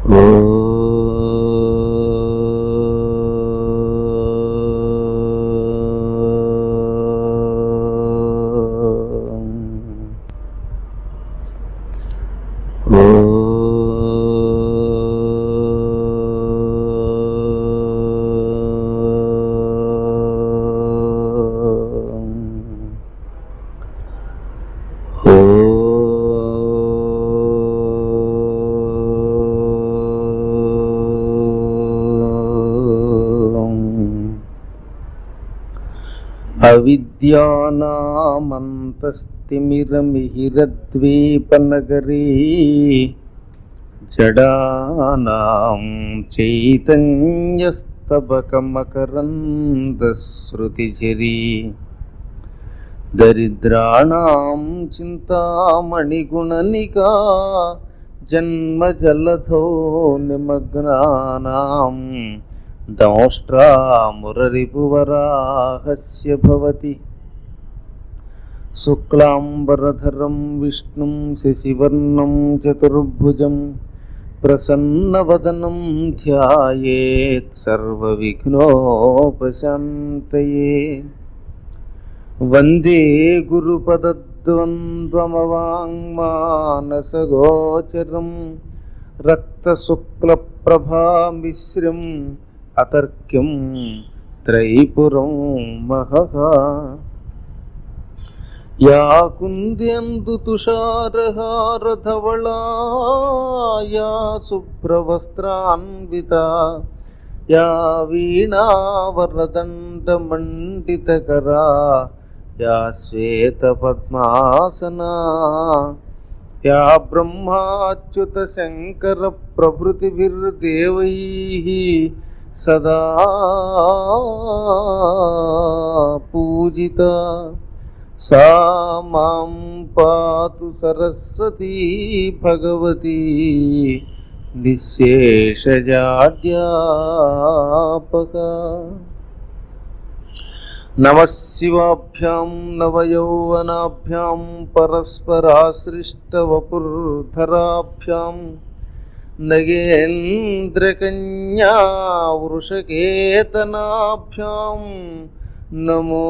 అవిద్యానామంతస్తిమిరమిహిరద్వీపనగరీ జడానాం చైతన్యస్తబకమకరందశ్రుతిజరీ దరిద్రాణం చింతామణిగుణనికా జన్మజలధో నిమగ్నానాం దంష్ట్రామురరిపువరాహస్య భవతి శుక్లాంబరధరం విష్ణుం శశివర్ణం చతుర్భుజం ప్రసన్నవదనం ధ్యాయేత్ సర్వవిఘ్నోపశాంతయే వందే గురుపదద్వంద్వమవాङ्మానసగోచరం రక్తశుక్లప్రభామిశ్రం అతర్క్యం త్రైపురం మహః యా కుంద్యందు తుషారహారధవళా యా శుభ్రవస్త్రాన్విత యా వీణావరదండమండితకరా యా శ్వేతపద్మాసనా యా బ్రహ్మాచ్యుత శంకర ప్రభృతిభిర్దేవైः సదా పూజిత సా మాం పాతు సరస్వతీ భగవతి నిశేషజాడ్యాపక నమశివాభ్యాం నవయౌవనాభ్యాం పరస్పరాశ్రిష్టవపుర్ధరాభ్యాం నగేంద్రకన్యా వృషకేతనాభ్యాం నమో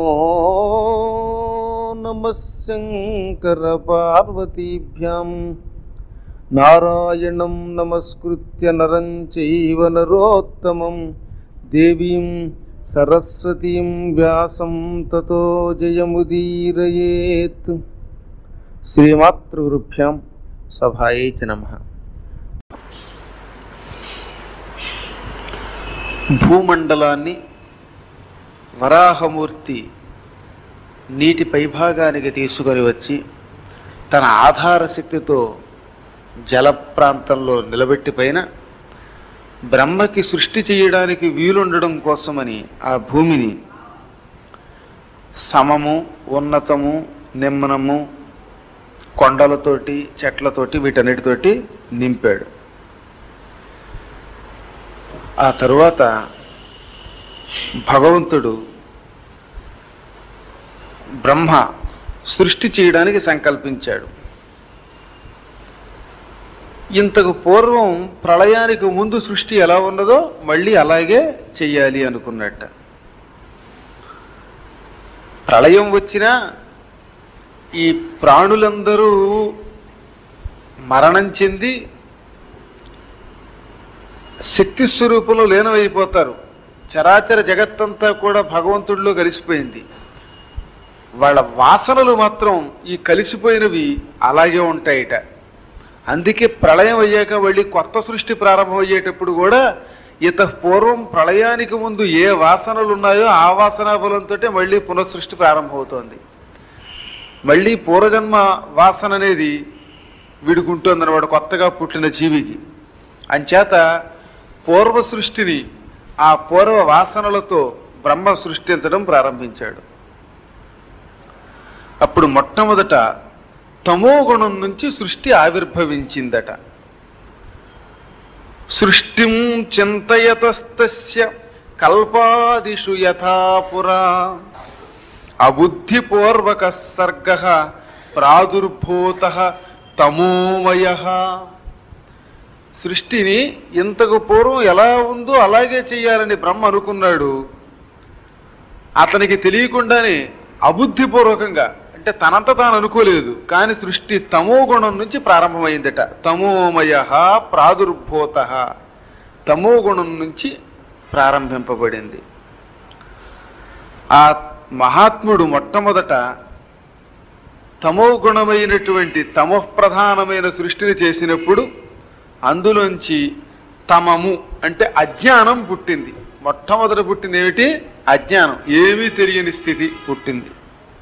నమః శంకరపార్వతీభ్యాం నారాయణం నమస్కృత్య నరం చైవ నరోత్తమం దేవీం సరస్వతీం వ్యాసం తతో జయముదీరయేత్ శ్రీమాతృగురుభ్యాం సభాయై చ నమః భూమండలాన్ని వరాహమూర్తి నీటి పైభాగానికి తీసుకొని వచ్చి తన ఆధార శక్తితో జల ప్రాంతంలో నిలబెట్టి పైన బ్రహ్మకి సృష్టి చేయడానికి వీలుండడం కోసమని ఆ భూమిని సమము ఉన్నతము నిమ్మనము కొండలతోటి చెట్లతోటి వీటన్నిటితోటి నింపాడు ఆ తరువాత భగవంతుడు బ్రహ్మ సృష్టి చేయడానికి సంకల్పించాడు ఇంతకు పూర్వం ప్రళయానికి ముందు సృష్టి ఎలా ఉన్నదో మళ్ళీ అలాగే చెయ్యాలి అనుకున్నట్ట ప్రళయం వచ్చినా ఈ ప్రాణులందరూ మరణం చెంది శక్తి స్వరూపంలో లీనమైపోతారు చరాచర జగత్తంతా కూడా భగవంతుడిలో కలిసిపోయింది వాళ్ళ వాసనలు మాత్రం ఈ కలిసిపోయినవి అలాగే ఉంటాయిట అందుకే ప్రళయం అయ్యాక మళ్ళీ కొత్త సృష్టి ప్రారంభం అయ్యేటప్పుడు కూడా ఇత పూర్వం ప్రళయానికి ముందు ఏ వాసనలు ఉన్నాయో ఆ వాసనా బలంతో మళ్ళీ పునఃసృష్టి ప్రారంభమవుతోంది మళ్ళీ పూర్వజన్మ వాసన అనేది విడుకుంటుంది అన్నమాట కొత్తగా పుట్టిన జీవికి అంచేత పూర్వ సృష్టిని ఆ పూర్వ వాసనలతో బ్రహ్మ సృష్టించడం ప్రారంభించాడు అప్పుడు మొట్టమొదట తమోగుణం నుంచి సృష్టి ఆవిర్భవించిందట సృష్టిం చింతయతస్తస్య కల్పాదిషు యథాపురా అబుద్ధిపూర్వక సర్గ ప్రాదుర్భూత తమోమయ సృష్టిని ఇంతకు పూర్వం ఎలా ఉందో అలాగే చెయ్యాలని బ్రహ్మ అనుకున్నాడు అతనికి తెలియకుండానే అబుద్ధిపూర్వకంగా అంటే తనంత తాను అనుకోలేదు కానీ సృష్టి తమో గుణం నుంచి ప్రారంభమైందట తమోమయ ప్రాదుర్భూత తమో గుణం నుంచి ప్రారంభింపబడింది ఆ మహాత్ముడు మొట్టమొదట తమో గుణమైనటువంటి తమో ప్రధానమైన సృష్టిని చేసినప్పుడు అందులోంచి తమము అంటే అజ్ఞానం పుట్టింది మొట్టమొదట పుట్టింది ఏమిటి అజ్ఞానం ఏమీ తెలియని స్థితి పుట్టింది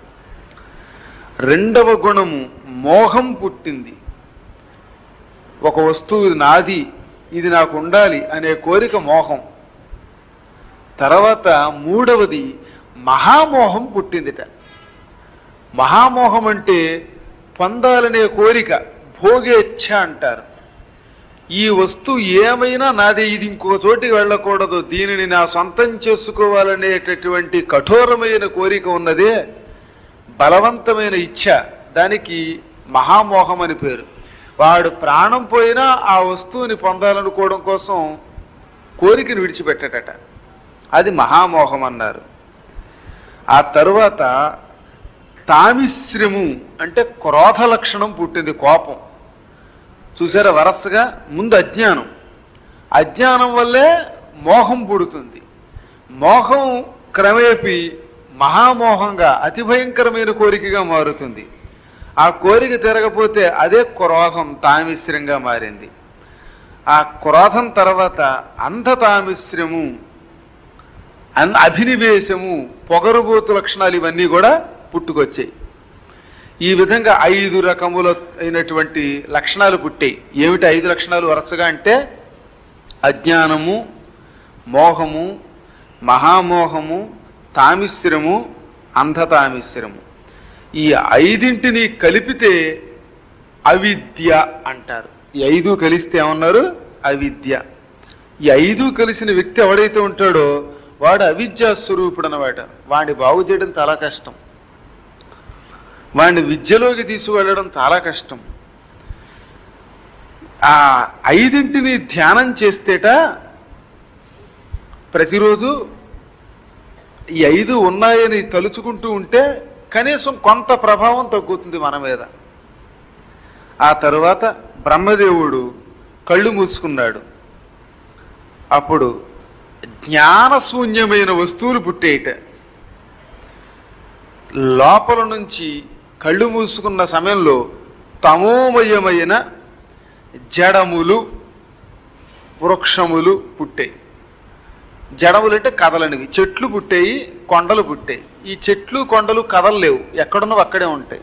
రెండవ గుణము మోహం పుట్టింది ఒక వస్తువు ఇది నాది ఇది నాకు ఉండాలి అనే కోరిక మోహం తర్వాత మూడవది మహామోహం పుట్టిందిట మహామోహం అంటే పొందాలనే కోరిక భోగేచ్ఛ అంటారు ఈ వస్తువు ఏమైనా నాదే ఇది ఇంకో చోటికి వెళ్ళకూడదు దీనిని నా సొంతం చేసుకోవాలనేటటువంటి కఠోరమైన కోరిక ఉన్నదే బలవంతమైన ఇచ్ఛ దానికి మహామోహం అని పేరు వాడు ప్రాణం పోయినా ఆ వస్తువుని పొందాలనుకోవడం కోసం కోరికను విడిచిపెట్టటట అది మహామోహం అన్నారు ఆ తరువాత తామిశ్రము అంటే క్రోధ లక్షణం పుట్టింది కోపం చూసారా వరసగా ముందు అజ్ఞానం అజ్ఞానం వల్లే మోహం పుడుతుంది మోహం క్రమేపీ మహామోహంగా అతి భయంకరమైన కోరికగా మారుతుంది ఆ కోరిక తిరగపోతే అదే క్రోధం తామిశ్రంగా మారింది ఆ క్రోధం తర్వాత అంధతామిశ్రము అన్ అభినివేశము పొగరుబోతు లక్షణాలు ఇవన్నీ కూడా పుట్టుకొచ్చాయి ఈ విధంగా ఐదు రకముల అయినటువంటి లక్షణాలు పుట్టాయి ఏమిటి ఐదు లక్షణాలు వరుసగా అంటే అజ్ఞానము మోహము మహామోహము తామిశ్రము అంధతామిశ్రము ఈ ఐదింటిని కలిపితే అవిద్య అంటారు ఈ ఐదు కలిస్తే ఏమన్నారు అవిద్య ఈ ఐదు కలిసిన వ్యక్తి ఎవడైతే ఉంటాడో వాడు అవిద్యా స్వరూపుడు అనమాట వాడిని బాగు చేయడం చాలా కష్టం వాడిని విద్యలోకి తీసుకువెళ్ళడం చాలా కష్టం ఆ ఐదింటిని ధ్యానం చేస్తేట ప్రతిరోజు ఈ ఐదు ఉన్నాయని తలుచుకుంటూ ఉంటే కనీసం కొంత ప్రభావం తగ్గుతుంది మన మీద ఆ తరువాత బ్రహ్మదేవుడు కళ్ళు మూసుకున్నాడు అప్పుడు జ్ఞానశూన్యమైన వస్తువులు పుట్టేయట లోపల నుంచి కళ్ళు మూసుకున్న సమయంలో తమోమయమైన జడములు వృక్షములు పుట్టాయి జడములు అంటే కదలనివి చెట్లు పుట్టాయి కొండలు పుట్టాయి ఈ చెట్లు కొండలు కదలలేవు ఎక్కడున్నవి అక్కడే ఉంటాయి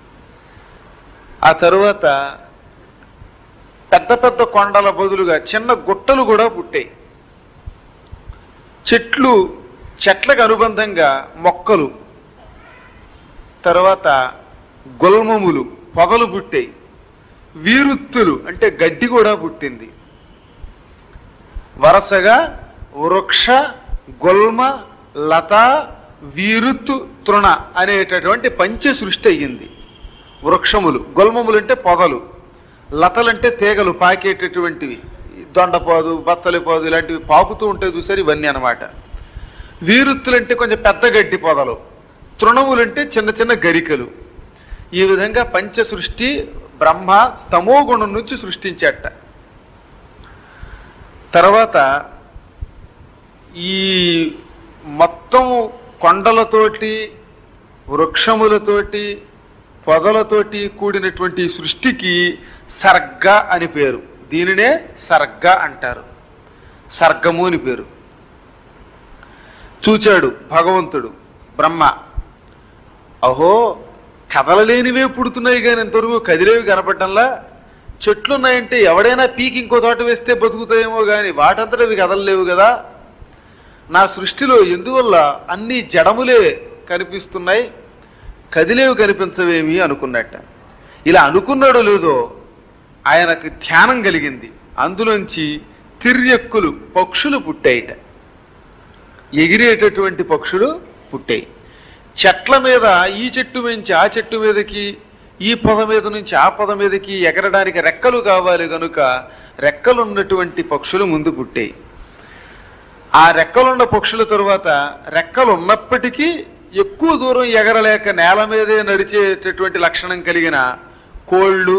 ఆ తరువాత పెద్ద పెద్ద కొండల బదులుగా చిన్న గుట్టలు కూడా పుట్టాయి చెట్లు చెట్లకు అనుబంధంగా మొక్కలు తర్వాత గుల్మములు పొదలు పుట్టాయి వీరుత్తులు అంటే గడ్డి కూడా పుట్టింది వరుసగా వృక్ష గుల్మ లత వీరుత్తు తృణ అనేటటువంటి పంచ సృష్టి అయ్యింది వృక్షములు గుల్మములు అంటే పొదలు లతలంటే తీగలు పాకేటటువంటివి దొండపోదు బచ్చలిపోదు ఇలాంటివి పాకుతూ ఉంటాయి చూసారు ఇవన్నీ అనమాట వీరుత్తులంటే కొంచెం పెద్ద గడ్డి పొదలు తృణములంటే చిన్న చిన్న గరికలు ఈ విధంగా పంచ సృష్టి బ్రహ్మ తమో గుణం నుంచి సృష్టించాట తర్వాత ఈ మొత్తం కొండలతోటి వృక్షములతోటి పొదలతోటి కూడినటువంటి ఈ సృష్టికి సర్గ అని పేరు దీనినే సర్గ అంటారు సర్గము అని పేరు చూచాడు భగవంతుడు బ్రహ్మ అహో కదలలేనివే పుడుతున్నాయి కానీ ఇంతవరకు కదిలేవి కనపడటంలా చెట్లు ఉన్నాయంటే ఎవడైనా పీకి ఇంకో చోట వేస్తే బతుకుతాయేమో కానీ వాటంతట అవి కదలలేవు కదా నా సృష్టిలో ఎందువల్ల అన్ని జడములే కనిపిస్తున్నాయి కదిలేవి కనిపించవేమి అనుకున్నట్ట ఇలా అనుకున్నాడో లేదో ఆయనకు ధ్యానం కలిగింది అందులోంచి తిర్యక్కులు పక్షులు పుట్టాయిట ఎగిరేటటువంటి పక్షులు పుట్టాయి చెట్ల మీద ఈ చెట్టు మించి ఆ చెట్టు మీదకి ఈ పొద మీద నుంచి ఆ పొద మీదకి ఎగరడానికి రెక్కలు కావాలి గనుక రెక్కలున్నటువంటి పక్షులు ముందు పుట్టాయి ఆ రెక్కలున్న పక్షుల తరువాత రెక్కలు ఉన్నప్పటికీ ఎక్కువ దూరం ఎగరలేక నేల మీదే నడిచేటటువంటి లక్షణం కలిగిన కోళ్ళు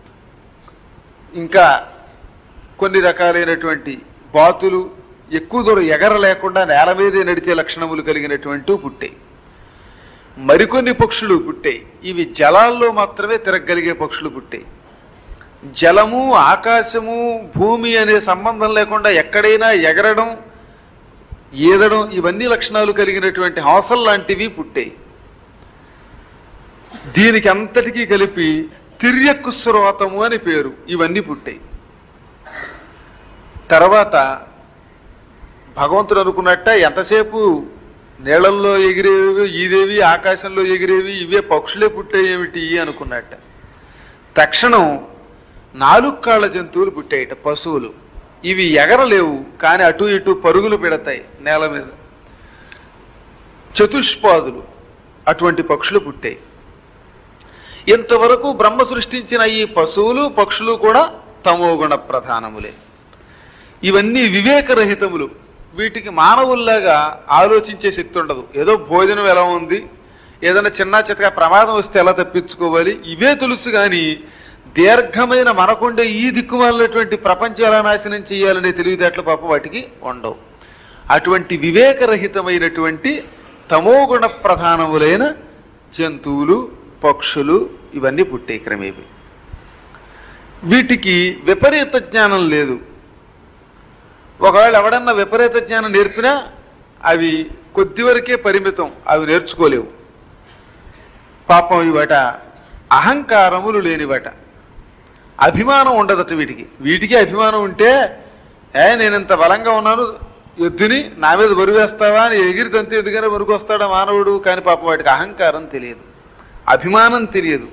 ఇంకా కొన్ని రకాలైనటువంటి బాతులు ఎక్కువ దూరం ఎగరలేకుండా నేల మీదే నడిచే లక్షణములు కలిగినటువంటి పుట్టాయి మరికొన్ని పక్షులు పుట్టాయి ఇవి జలాల్లో మాత్రమే తిరగగలిగే పక్షులు పుట్టాయి జలము ఆకాశము భూమి అనే సంబంధం లేకుండా ఎక్కడైనా ఎగరడం ఈదడం ఇవన్నీ లక్షణాలు కలిగినటువంటి హంసలు లాంటివి పుట్టాయి దీనికి అంతటికీ కలిపి తిర్యక్కు స్రోతము అని పేరు ఇవన్నీ పుట్టాయి తర్వాత భగవంతుడు అనుకున్నట్ట ఎంతసేపు నీళ్ళల్లో ఎగిరేవి ఈదేవి ఆకాశంలో ఎగిరేవి ఇవే పక్షులే పుట్టాయేమిటి అనుకున్నట్ట తక్షణం నాలుగు కాళ్ళ జంతువులు పుట్టాయట పశువులు ఇవి ఎగరలేవు కానీ అటు ఇటు పరుగులు పెడతాయి నేల మీద చతుష్పాదులు అటువంటి పక్షులు పుట్టాయి ఇంతవరకు బ్రహ్మ సృష్టించిన ఈ పశువులు పక్షులు కూడా తమోగుణ ప్రధానములే ఇవన్నీ వివేకరహితములు వీటికి మానవుల్లాగా ఆలోచించే శక్తి ఉండదు ఏదో భోజనం ఎలా ఉంది ఏదైనా చిన్న చిత్తగా ప్రమాదం వస్తే ఎలా తప్పించుకోవాలి ఇవే తెలుసు కానీ దీర్ఘమైన మనకుండే ఈ దిక్కుమాలినటువంటి ప్రపంచం ఎలా నాశనం చేయాలనే తెలివితేటలు పాప వాటికి ఉండవు అటువంటి వివేకరహితమైనటువంటి తమోగుణ ప్రధానములైన జంతువులు పక్షులు ఇవన్నీ పుట్టే క్రమేవి వీటికి విపరీత జ్ఞానం లేదు ఒకవేళ ఎవడన్నా విపరీత జ్ఞానం నేర్పినా అవి కొద్ది వరకే పరిమితం అవి నేర్చుకోలేవు పాపం ఇవట అహంకారములు లేనివట అభిమానం ఉండదట వీటికి వీటికి అభిమానం ఉంటే ఏ నేను ఇంత బలంగా ఉన్నాను ఎద్దుని నా మీద బరువు వేస్తావా అని ఎగిరి తంతే ఎదుగానే బరుగు వస్తాడా మానవుడు కానీ పాపం వాటికి అహంకారం తెలియదు అభిమానం తెలియదు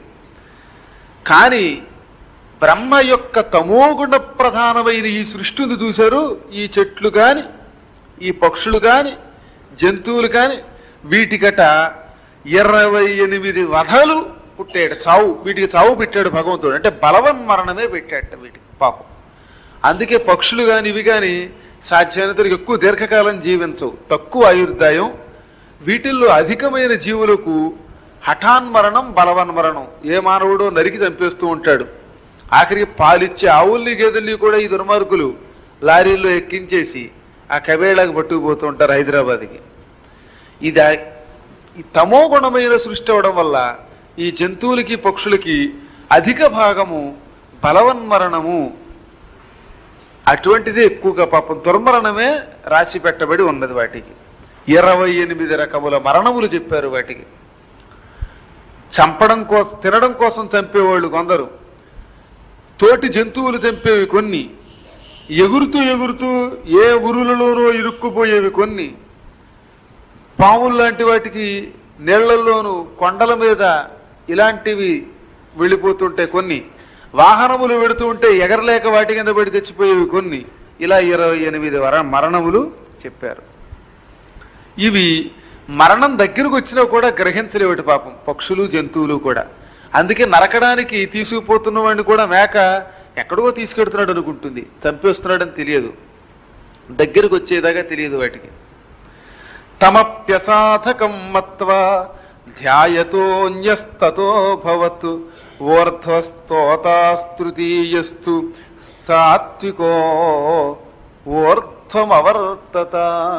కానీ బ్రహ్మ యొక్క తమోగుణ ప్రధానమైన ఈ సృష్టిని చూశారు ఈ చెట్లు కాని ఈ పక్షులు కాని జంతువులు కాని వీటికట ఇరవై ఎనిమిది వధలు పుట్టాడు చావు వీటికి చావు పెట్టాడు భగవంతుడు అంటే బలవన్ మరణమే పెట్టాడు వీటికి పాపం అందుకే పక్షులు కాని ఇవి కాని సాధ్యమైనంత ఎక్కువ దీర్ఘకాలం జీవించవు తక్కువ ఆయుర్దాయం వీటిల్లో అధికమైన జీవులకు హఠాన్మరణం బలవన్మరణం ఏ మానవుడో నరికి చంపేస్తూ ఉంటాడు ఆఖరికి పాలిచ్చే ఆవుల్ని గేదెల్ని కూడా ఈ దుర్మార్గులు లారీల్లో ఎక్కించేసి ఆ కబేళాకు పట్టుకుపోతూ ఉంటారు హైదరాబాద్కి ఇది ఆ- ఈ తమో గుణమైన సృష్టి అవడం వల్ల ఈ జంతువులకి పక్షులకి అధిక భాగము బలవన్మరణము అటువంటిదే ఎక్కువగా పాపం దుర్మరణమే రాసి పెట్టబడి ఉన్నది వాటికి ఇరవై ఎనిమిది రకముల మరణములు చెప్పారు వాటికి చంపడం కోసం తినడం కోసం చంపేవాళ్ళు కొందరు తోటి జంతువులు చంపేవి కొన్ని ఎగురుతూ ఎగురుతూ ఏ ఉరులలోనో ఇరుక్కుపోయేవి కొన్ని పాములు లాంటి వాటికి నీళ్లల్లోనూ కొండల మీద ఇలాంటివి వెళ్ళిపోతుంటే కొన్ని వాహనములు వెడుతూ ఉంటే ఎగరలేక వాటి కింద పడి తెచ్చిపోయేవి కొన్ని ఇలా ఇరవై ఎనిమిది వర మరణములు చెప్పారు ఇవి మరణం దగ్గరకు వచ్చినా కూడా గ్రహించలేవటి పాపం పక్షులు జంతువులు కూడా అందుకే నరకడానికి తీసుకుపోతున్న వాడిని కూడా మేక ఎక్కడికో తీసుకెడుతున్నాడు అనుకుంటుంది చంపేస్తున్నాడని తెలియదు దగ్గరకు వచ్చేదాకా తెలియదు వాటికి తమప్యసాధకం మత్వా ధ్యాయతోన్యస్తతో భవత్ ఊర్ధ్వస్తోతాస్తృతీయస్తు సాత్వికో ఊర్ధ్వమవర్తత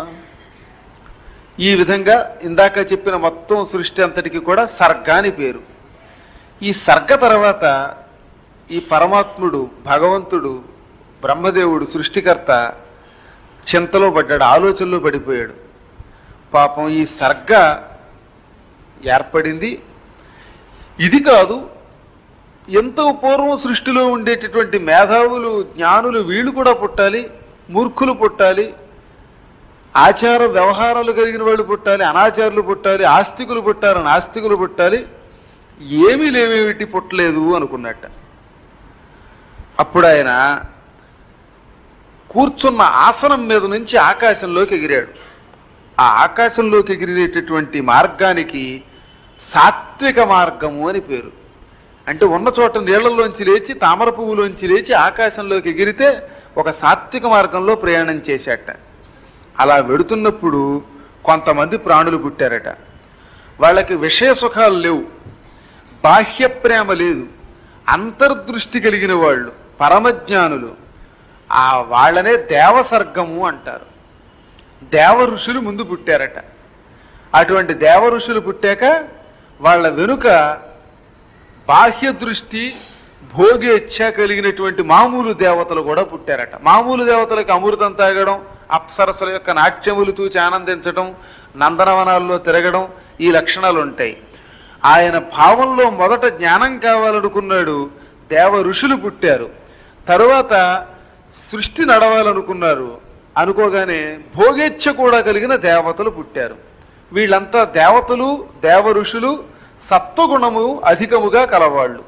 ఈ విధంగా ఇందాక చెప్పిన మొత్తం సృష్టి అంతటికి కూడా సర్గ అని పేరు ఈ సర్గ తర్వాత ఈ పరమాత్ముడు భగవంతుడు బ్రహ్మదేవుడు సృష్టికర్త చింతలో పడ్డాడు ఆలోచనలో పడిపోయాడు పాపం ఈ సర్గ ఏర్పడింది ఇది కాదు ఎంతో పూర్వం సృష్టిలో ఉండేటటువంటి మేధావులు జ్ఞానులు వీళ్ళు కూడా పుట్టాలి మూర్ఖులు పుట్టాలి ఆచార వ్యవహారాలు కలిగిన వాళ్ళు పుట్టాలి అనాచారులు పుట్టాలి ఆస్తికులు పుట్టాలి నాస్తికులు పుట్టాలి ఏమీ లేవేమిటి పుట్టలేదు అనుకున్నట్ట అప్పుడు ఆయన కూర్చున్న ఆసనం మీద నుంచి ఆకాశంలోకి ఎగిరాడు ఆ ఆకాశంలోకి ఎగిరేటటువంటి మార్గానికి సాత్విక మార్గము అని పేరు అంటే ఉన్న చోట నీళ్లలోంచి లేచి తామర పువ్వులోంచి లేచి ఆకాశంలోకి ఎగిరితే ఒక సాత్విక మార్గంలో ప్రయాణం చేశాట అలా వెడుతున్నప్పుడు కొంతమంది ప్రాణులు పుట్టారట వాళ్ళకి విషయ సుఖాలు లేవు బాహ్య ప్రేమ లేదు అంతర్దృష్టి కలిగిన వాళ్ళు పరమజ్ఞానులు ఆ వాళ్ళనే దేవసర్గము అంటారు దేవ ఋషులు ముందు పుట్టారట అటువంటి దేవ ఋషులు పుట్టాక వాళ్ళ వెనుక బాహ్య దృష్టి భోగేచ్ఛ కలిగినటువంటి మామూలు దేవతలు కూడా పుట్టారట మామూలు దేవతలకు అమృతం తాగడం అప్సరసల యొక్క నాట్యములు చూచి ఆనందించడం నందనవనాల్లో తిరగడం ఈ లక్షణాలు ఉంటాయి ఆయన భావంలో మొదట జ్ఞానం కావాలనుకున్నాడు దేవ ఋషులు పుట్టారు తరువాత సృష్టి నడవాలనుకున్నారు అనుకోగానే భోగేచ్ఛ కూడా కలిగిన దేవతలు పుట్టారు వీళ్ళంతా దేవతలు దేవ ఋషులు సత్వగుణము అధికముగా కలవాళ్ళు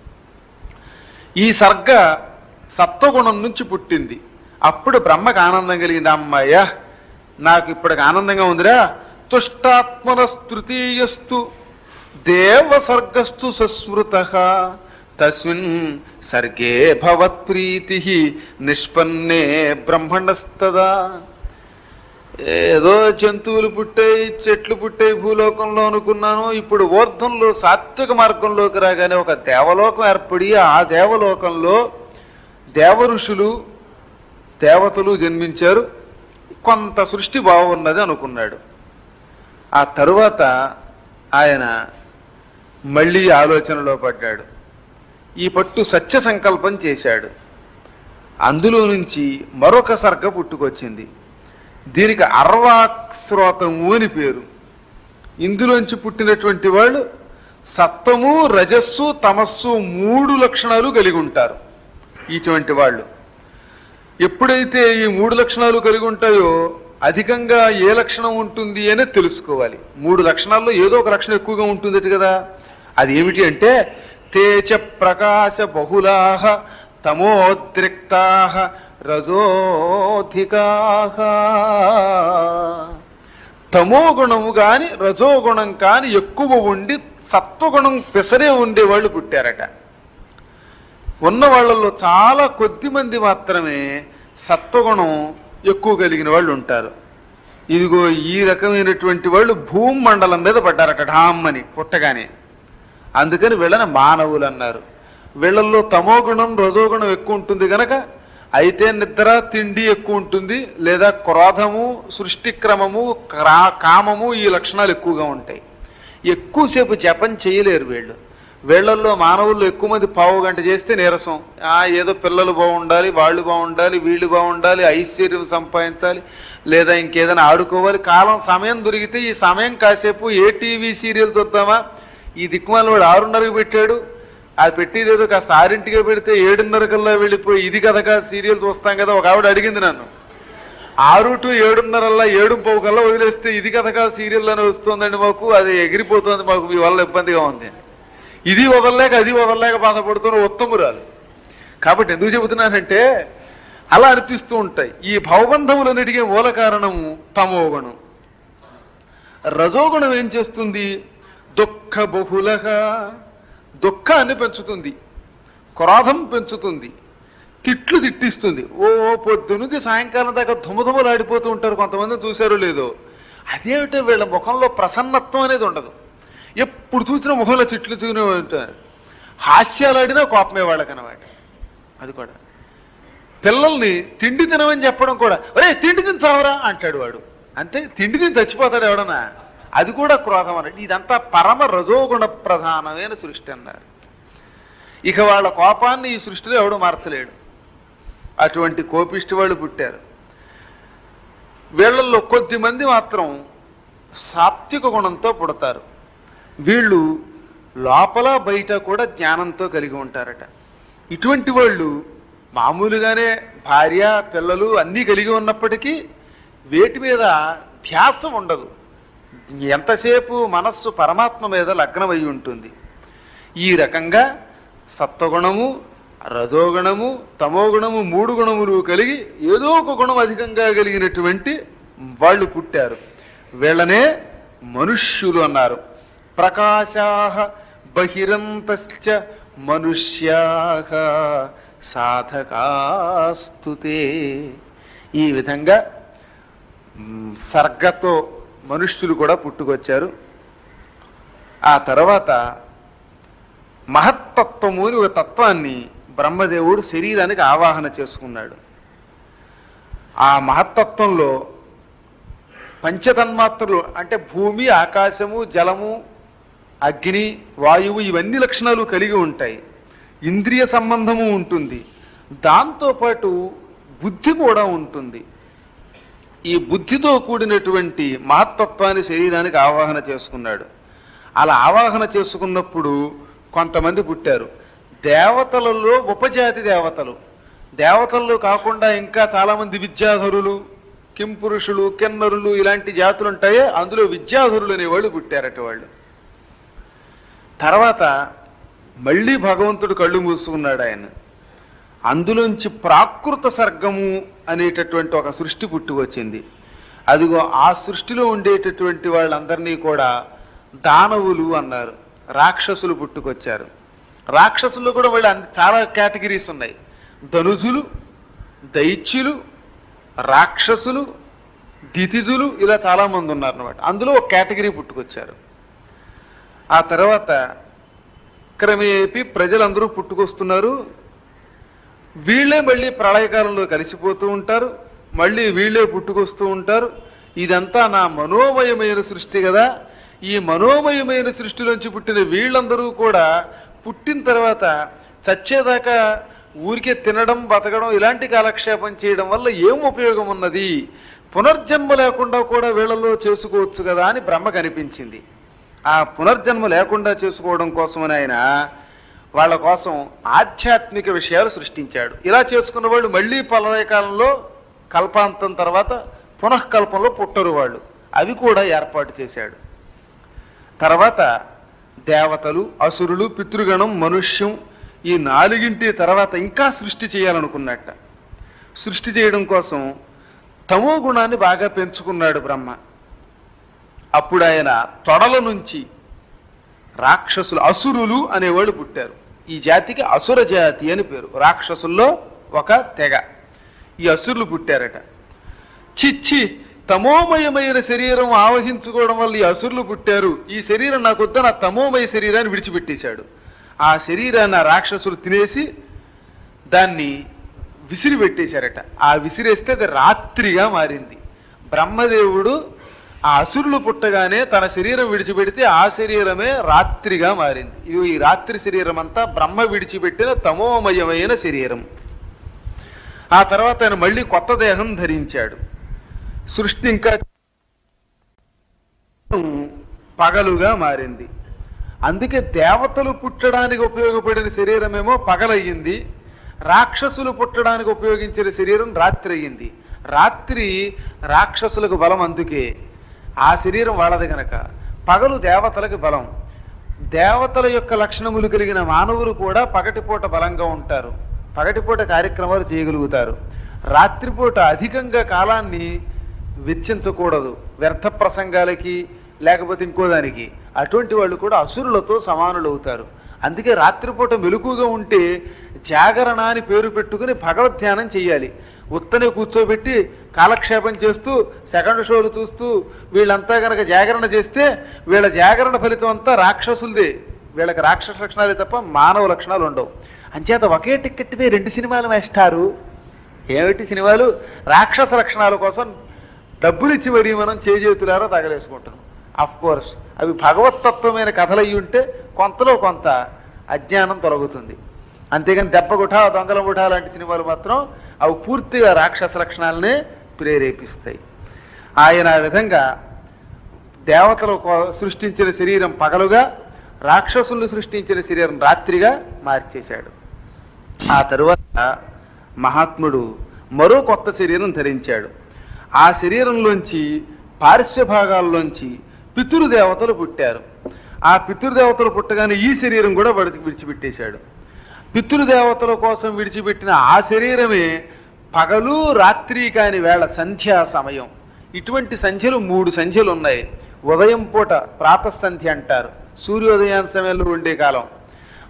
ఈ సర్గ సత్వగుణం నుంచి పుట్టింది అప్పుడు బ్రహ్మకు ఆనందం కలిగింది అమ్మయ్య నాకు ఇప్పటికి ఆనందంగా ఉందిరా తుష్టాత్మన తృతీయస్తు దేవ సర్గస్తు సస్మృత తస్మిన్ సర్గే భవత్ప్రీతి నిష్పన్నే బ్రహ్మణస్తదా ఏదో జంతువులు పుట్టాయి చెట్లు పుట్టాయి భూలోకంలో అనుకున్నాను ఇప్పుడు ఊర్ధ్వంలో సాత్విక మార్గంలోకి రాగానే ఒక దేవలోకం ఏర్పడి ఆ దేవలోకంలో దేవ ఋషులు దేవతలు జన్మించారు కొంత సృష్టి బాగున్నది అనుకున్నాడు ఆ తరువాత ఆయన మళ్ళీ ఆలోచనలో పడ్డాడు ఈ పట్టు సత్య సంకల్పం చేశాడు అందులో నుంచి మరొక సర్గ పుట్టుకొచ్చింది దీనికి అర్వాక్స్రోతము అని పేరు ఇందులోంచి పుట్టినటువంటి వాళ్ళు సత్వము రజస్సు తమస్సు మూడు లక్షణాలు కలిగి ఉంటారు ఇటువంటి వాళ్ళు ఎప్పుడైతే ఈ మూడు లక్షణాలు కలిగి ఉంటాయో అధికంగా ఏ లక్షణం ఉంటుంది అని తెలుసుకోవాలి మూడు లక్షణాల్లో ఏదో ఒక లక్షణం ఎక్కువగా ఉంటుంది కదా అది ఏమిటి అంటే తేజ ప్రకాశ బహుళాహ తమోద్రిక్తాహ రజోధికాహ తమో గుణము కాని రజోగుణం కాని ఎక్కువ ఉండి సత్వగుణం పెసరే ఉండేవాళ్ళు పుట్టారట ఉన్న వాళ్ళల్లో చాలా కొద్ది మంది మాత్రమే సత్వగుణం ఎక్కువ కలిగిన వాళ్ళు ఉంటారు ఇదిగో ఈ రకమైనటువంటి వాళ్ళు భూమండలం మీద పడ్డారట ఢామ్మని పుట్టగానే అందుకని వీళ్ళని మానవులు అన్నారు వీళ్ళల్లో తమో గుణం రజోగుణం ఎక్కువ ఉంటుంది గనక అయితే నిద్ర తిండి ఎక్కువ ఉంటుంది లేదా క్రోధము సృష్టి క్రమము క్రా- కామము ఈ లక్షణాలు ఎక్కువగా ఉంటాయి ఎక్కువసేపు జపం చేయలేరు వీళ్ళు వీళ్ళల్లో మానవుల్లో ఎక్కువ మంది పావు గంట చేస్తే నీరసం ఆ ఏదో పిల్లలు బాగుండాలి వాళ్ళు బాగుండాలి వీళ్ళు బాగుండాలి ఐశ్వర్యం సంపాదించాలి లేదా ఇంకేదైనా ఆడుకోవాలి కాలం సమయం దొరికితే ఈ సమయం కాసేపు ఏ టీవీ సీరియల్ చూద్దామా ఈ దిక్కుమాల వాడు ఆరున్నరకు పెట్టాడు అది పెట్టేదేదో కాస్త ఆరింటిగా పెడితే ఏడున్నర కల్లా వెళ్ళిపోయి ఇది కదగా సీరియల్ చూస్తాం కదా ఒక ఆవిడ అడిగింది నన్ను ఆరు టు ఏడున్నరల్లా ఏడు పోవు కల్లా వదిలేస్తే ఇది కథగా సీరియల్లోనే వస్తుందండి మాకు అది ఎగిరిపోతుంది మాకు మీ వల్ల ఇబ్బందిగా ఉంది ఇది వదలలేక అది వదలలేక బాధపడుతున్న ఉత్తమురాలు కాబట్టి ఎందుకు చెబుతున్నానంటే అలా అనిపిస్తూ ఉంటాయి ఈ భవబంధములన్నిటికీ మూల కారణము తమోగుణం రజోగుణం ఏం చేస్తుంది దుఃఖ బహుళగా దుఃఖాన్ని పెంచుతుంది క్రోధం పెంచుతుంది తిట్లు తిట్టిస్తుంది ఓ పొద్దునుంది సాయంకాలం దాకా ధుమధుమలాడిపోతూ ఉంటారు కొంతమంది చూశారో లేదో అదేమిటో వీళ్ళ ముఖంలో ప్రసన్నత్వం అనేది ఉండదు ఎప్పుడు చూసినా ముఖంలో తిట్లు తూనే ఉంటారు హాస్యాలాడినా కోపమే వాళ్ళకనమాట అది కూడా పిల్లల్ని తిండి తినమని చెప్పడం కూడా ఒరే తిండి తిని చావరా అంటాడు వాడు అంతే తిండి తిని చచ్చిపోతాడు ఎవడన్నా అది కూడా క్రోధం అన్నట్టు ఇదంతా పరమ రజోగుణ ప్రధానమైన సృష్టి అన్నారు ఇక వాళ్ళ కోపాన్ని ఈ సృష్టిలో ఎవడు మార్చలేడు అటువంటి కోపిష్టి వాళ్ళు పుట్టారు వీళ్ళల్లో కొద్ది మంది మాత్రం సాత్విక గుణంతో పుడతారు వీళ్ళు లోపల బయట కూడా జ్ఞానంతో కలిగి ఉంటారట ఇటువంటి వాళ్ళు మామూలుగానే భార్య పిల్లలు అన్నీ కలిగి ఉన్నప్పటికీ వేటి మీద ధ్యాస ఉండదు ఎంతసేపు మనస్సు పరమాత్మ మీద లగ్నమై ఉంటుంది ఈ రకంగా సత్వగుణము రజోగుణము తమోగుణము మూడు గుణములు కలిగి ఏదో ఒక గుణం అధికంగా కలిగినటువంటి వాళ్ళు పుట్టారు వీళ్ళనే మనుష్యులు అన్నారు ప్రకాశాహ బహిరంతశ్చ మనుష్యాహ సాధకాస్తుతే ఈ విధంగా మ్, సర్గతో మనుష్యులు కూడా పుట్టుకొచ్చారు ఆ తర్వాత మహత్తత్వము అని ఒక తత్వాన్ని బ్రహ్మదేవుడు శరీరానికి ఆవాహన చేసుకున్నాడు ఆ మహత్తత్వంలో పంచతన్మాత్రలు అంటే భూమి ఆకాశము జలము అగ్ని వాయువు ఇవన్నీ లక్షణాలు కలిగి ఉంటాయి ఇంద్రియ సంబంధము ఉంటుంది దాంతోపాటు బుద్ధి కూడా ఉంటుంది ఈ బుద్ధితో కూడినటువంటి మహత్తత్వాన్ని శరీరానికి ఆవాహన చేసుకున్నాడు అలా ఆవాహన చేసుకున్నప్పుడు కొంతమంది పుట్టారు దేవతలలో ఉపజాతి దేవతలు దేవతల్లో కాకుండా ఇంకా చాలామంది విద్యాధరులు కింపురుషులు కిన్నరులు ఇలాంటి జాతులు ఉంటాయే అందులో విద్యాధరులు అనేవాళ్ళు పుట్టారట వాళ్ళు తర్వాత మళ్ళీ భగవంతుడు కళ్ళు మూసుకున్నాడు ఆయన అందులోంచి ప్రాకృత సర్గము అనేటటువంటి ఒక సృష్టి పుట్టుకొచ్చింది అదిగో ఆ సృష్టిలో ఉండేటటువంటి వాళ్ళందరినీ కూడా దానవులు అన్నారు రాక్షసులు పుట్టుకొచ్చారు రాక్షసుల్లో కూడా వాళ్ళు అన్ని- చాలా కేటగిరీస్ ఉన్నాయి ధనుజులు దైత్యులు రాక్షసులు దితిజులు ఇలా చాలా మంది ఉన్నారు అనమాట అందులో ఒక కేటగిరీ పుట్టుకొచ్చారు ఆ తర్వాత క్రమేపీ ప్రజలందరూ పుట్టుకొస్తున్నారు వీళ్ళే మళ్ళీ ప్రళయకాలంలో కలిసిపోతూ ఉంటారు మళ్ళీ వీళ్ళే పుట్టుకొస్తూ ఉంటారు ఇదంతా నా మనోమయమైన సృష్టి కదా ఈ మనోమయమైన సృష్టిలోంచి పుట్టిన వీళ్ళందరూ కూడా పుట్టిన తర్వాత చచ్చేదాకా ఊరికే తినడం బతకడం ఇలాంటి కాలక్షేపం చేయడం వల్ల ఏం ఉపయోగం ఉన్నది పునర్జన్మ లేకుండా కూడా వీళ్ళలో చేసుకోవచ్చు కదా అని బ్రహ్మ కనిపించింది ఆ పునర్జన్మ లేకుండా చేసుకోవడం కోసమని ఆయన వాళ్ళ కోసం ఆధ్యాత్మిక విషయాలు సృష్టించాడు ఇలా చేసుకున్న వాళ్ళు మళ్ళీ పలయ కాలంలో కల్పాంతం తర్వాత పునఃకల్పంలో పుట్టరు వాళ్ళు అవి కూడా ఏర్పాటు చేశాడు తర్వాత దేవతలు అసురులు పితృగణం మనుష్యం ఈ నాలుగింటి తర్వాత ఇంకా సృష్టి చేయాలనుకున్నట్ట సృష్టి చేయడం కోసం తమో గుణాన్ని బాగా పెంచుకున్నాడు బ్రహ్మ అప్పుడు ఆయన తొడల నుంచి రాక్షసులు అసురులు అనేవాళ్ళు పుట్టారు ఈ జాతికి అసుర జాతి అని పేరు రాక్షసుల్లో ఒక తెగ ఈ అసురులు పుట్టారట చిచ్చి తమోమయమైన శరీరం ఆవహించుకోవడం వల్ల ఈ అసురులు పుట్టారు ఈ శరీరం నాకు వద్ద నా తమోమయ శరీరాన్ని విడిచిపెట్టేశాడు ఆ శరీరాన్ని ఆ రాక్షసులు తినేసి దాన్ని విసిరి పెట్టేశారట ఆ విసిరేస్తే అది రాత్రిగా మారింది బ్రహ్మదేవుడు ఆ అసురులు పుట్టగానే తన శరీరం విడిచిపెడితే ఆ శరీరమే రాత్రిగా మారింది ఇది ఈ రాత్రి శరీరం అంతా బ్రహ్మ విడిచిపెట్టిన తమోమయమైన శరీరం ఆ తర్వాత ఆయన మళ్ళీ కొత్త దేహం ధరించాడు సృష్టి ఇంకా పగలుగా మారింది అందుకే దేవతలు పుట్టడానికి ఉపయోగపడిన శరీరమేమో పగలయ్యింది రాక్షసులు పుట్టడానికి ఉపయోగించిన శరీరం రాత్రి అయ్యింది రాత్రి రాక్షసులకు బలం అందుకే ఆ శరీరం వాళ్ళది గనక పగలు దేవతలకు బలం దేవతల యొక్క లక్షణములు కలిగిన మానవులు కూడా పగటిపూట బలంగా ఉంటారు పగటిపూట కార్యక్రమాలు చేయగలుగుతారు రాత్రిపూట అధికంగా కాలాన్ని వెచ్చించకూడదు వ్యర్థ ప్రసంగాలకి లేకపోతే ఇంకో దానికి అటువంటి వాళ్ళు కూడా అసురులతో సమానులు అవుతారు అందుకే రాత్రిపూట మెలకుగా ఉంటే జాగరణ అని పేరు పెట్టుకుని భగవద్ ధ్యానం చెయ్యాలి ఉత్తనే కూర్చోబెట్టి కాలక్షేపం చేస్తూ సెకండ్ షోలు చూస్తూ వీళ్ళంతా కనుక జాగరణ చేస్తే వీళ్ళ జాగరణ ఫలితం అంతా రాక్షసులదే వీళ్ళకి రాక్షస లక్షణాలే తప్ప మానవ లక్షణాలు ఉండవు అంచేత ఒకే టిక్కెట్ మీద రెండు సినిమాలు వేస్తారు ఏమిటి సినిమాలు రాక్షస లక్షణాల కోసం డబ్బులు ఇచ్చి మరీ మనం చేజేతులారో తగలేసుకుంటున్నాం అఫ్ కోర్స్ అవి భగవతత్వమైన కథలు అయ్యి ఉంటే కొంతలో కొంత అజ్ఞానం తొలగుతుంది అంతేగాని దెబ్బ గుఠా దొంగల గుఠా లాంటి సినిమాలు మాత్రం అవి పూర్తిగా రాక్షస లక్షణాలనే ప్రేరేపిస్తాయి ఆయన ఆ విధంగా దేవతలు కో- సృష్టించిన శరీరం పగలుగా రాక్షసులు సృష్టించిన శరీరం రాత్రిగా మార్చేశాడు ఆ తరువాత మహాత్ముడు మరో కొత్త శరీరం ధరించాడు ఆ శరీరంలోంచి పార్శ్వ భాగాల్లోంచి పితృదేవతలు పుట్టారు ఆ పితృదేవతలు పుట్టగానే ఈ శరీరం కూడా విడిచి విడిచిపెట్టేశాడు పితృదేవతల కోసం విడిచిపెట్టిన ఆ శరీరమే పగలు రాత్రి కాని వేళ సంధ్యా సమయం ఇటువంటి సంధ్యలు మూడు సంధ్యలు ఉన్నాయి ఉదయం పూట ప్రాతః సంధ్య అంటారు సూర్యోదయం సమయంలో ఉండే కాలం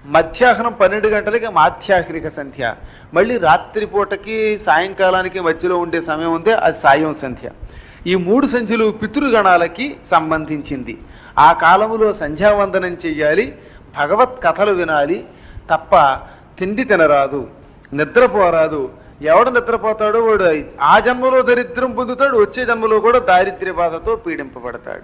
మధ్యాహ్నం పన్నెండు గంటలకి మాధ్యాహ్నిక సంధ్య మళ్ళీ రాత్రిపూటకి సాయంకాలానికి మధ్యలో ఉండే సమయం ఉందే అది సాయం సంధ్య ఈ మూడు సంధ్యలు పితృగణాలకి సంబంధించింది ఆ కాలములో సంధ్యావందనం చెయ్యాలి భగవత్ కథలు వినాలి తప్ప తిండి తినరాదు నిద్రపోరాదు ఎవడు నిద్రపోతాడో వాడు ఆ జన్మలో దరిద్రం పొందుతాడు వచ్చే జన్మలో కూడా దారిద్ర్య బాధతో పీడింపబడతాడు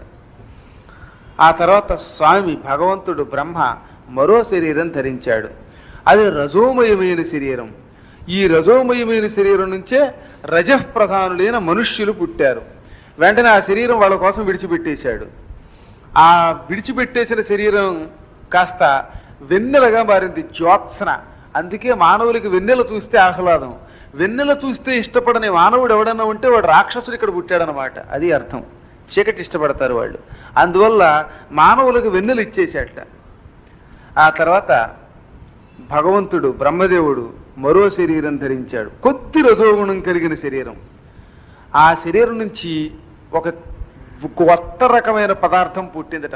ఆ తర్వాత స్వామి భగవంతుడు బ్రహ్మ మరో శరీరం ధరించాడు అది రజోమయమైన శరీరం ఈ రజోమయమైన శరీరం నుంచే రజఃప్రధానులైన మనుష్యులు పుట్టారు వెంటనే ఆ శరీరం వాళ్ళ కోసం విడిచిపెట్టేశాడు ఆ విడిచిపెట్టేసిన శరీరం కాస్త వెన్నెలగా మారింది జ్యోత్సన అందుకే మానవులకి వెన్నెల చూస్తే ఆహ్లాదం వెన్నెల చూస్తే ఇష్టపడని మానవుడు ఎవడన్నా ఉంటే వాడు రాక్షసుడు ఇక్కడ పుట్టాడనమాట అది అర్థం చీకటి ఇష్టపడతారు వాళ్ళు అందువల్ల మానవులకు వెన్నెలు ఇచ్చేసేట ఆ తర్వాత భగవంతుడు బ్రహ్మదేవుడు మరో శరీరం ధరించాడు కొద్ది రజోగుణం కలిగిన శరీరం ఆ శరీరం నుంచి ఒక కొత్త రకమైన పదార్థం పుట్టిందట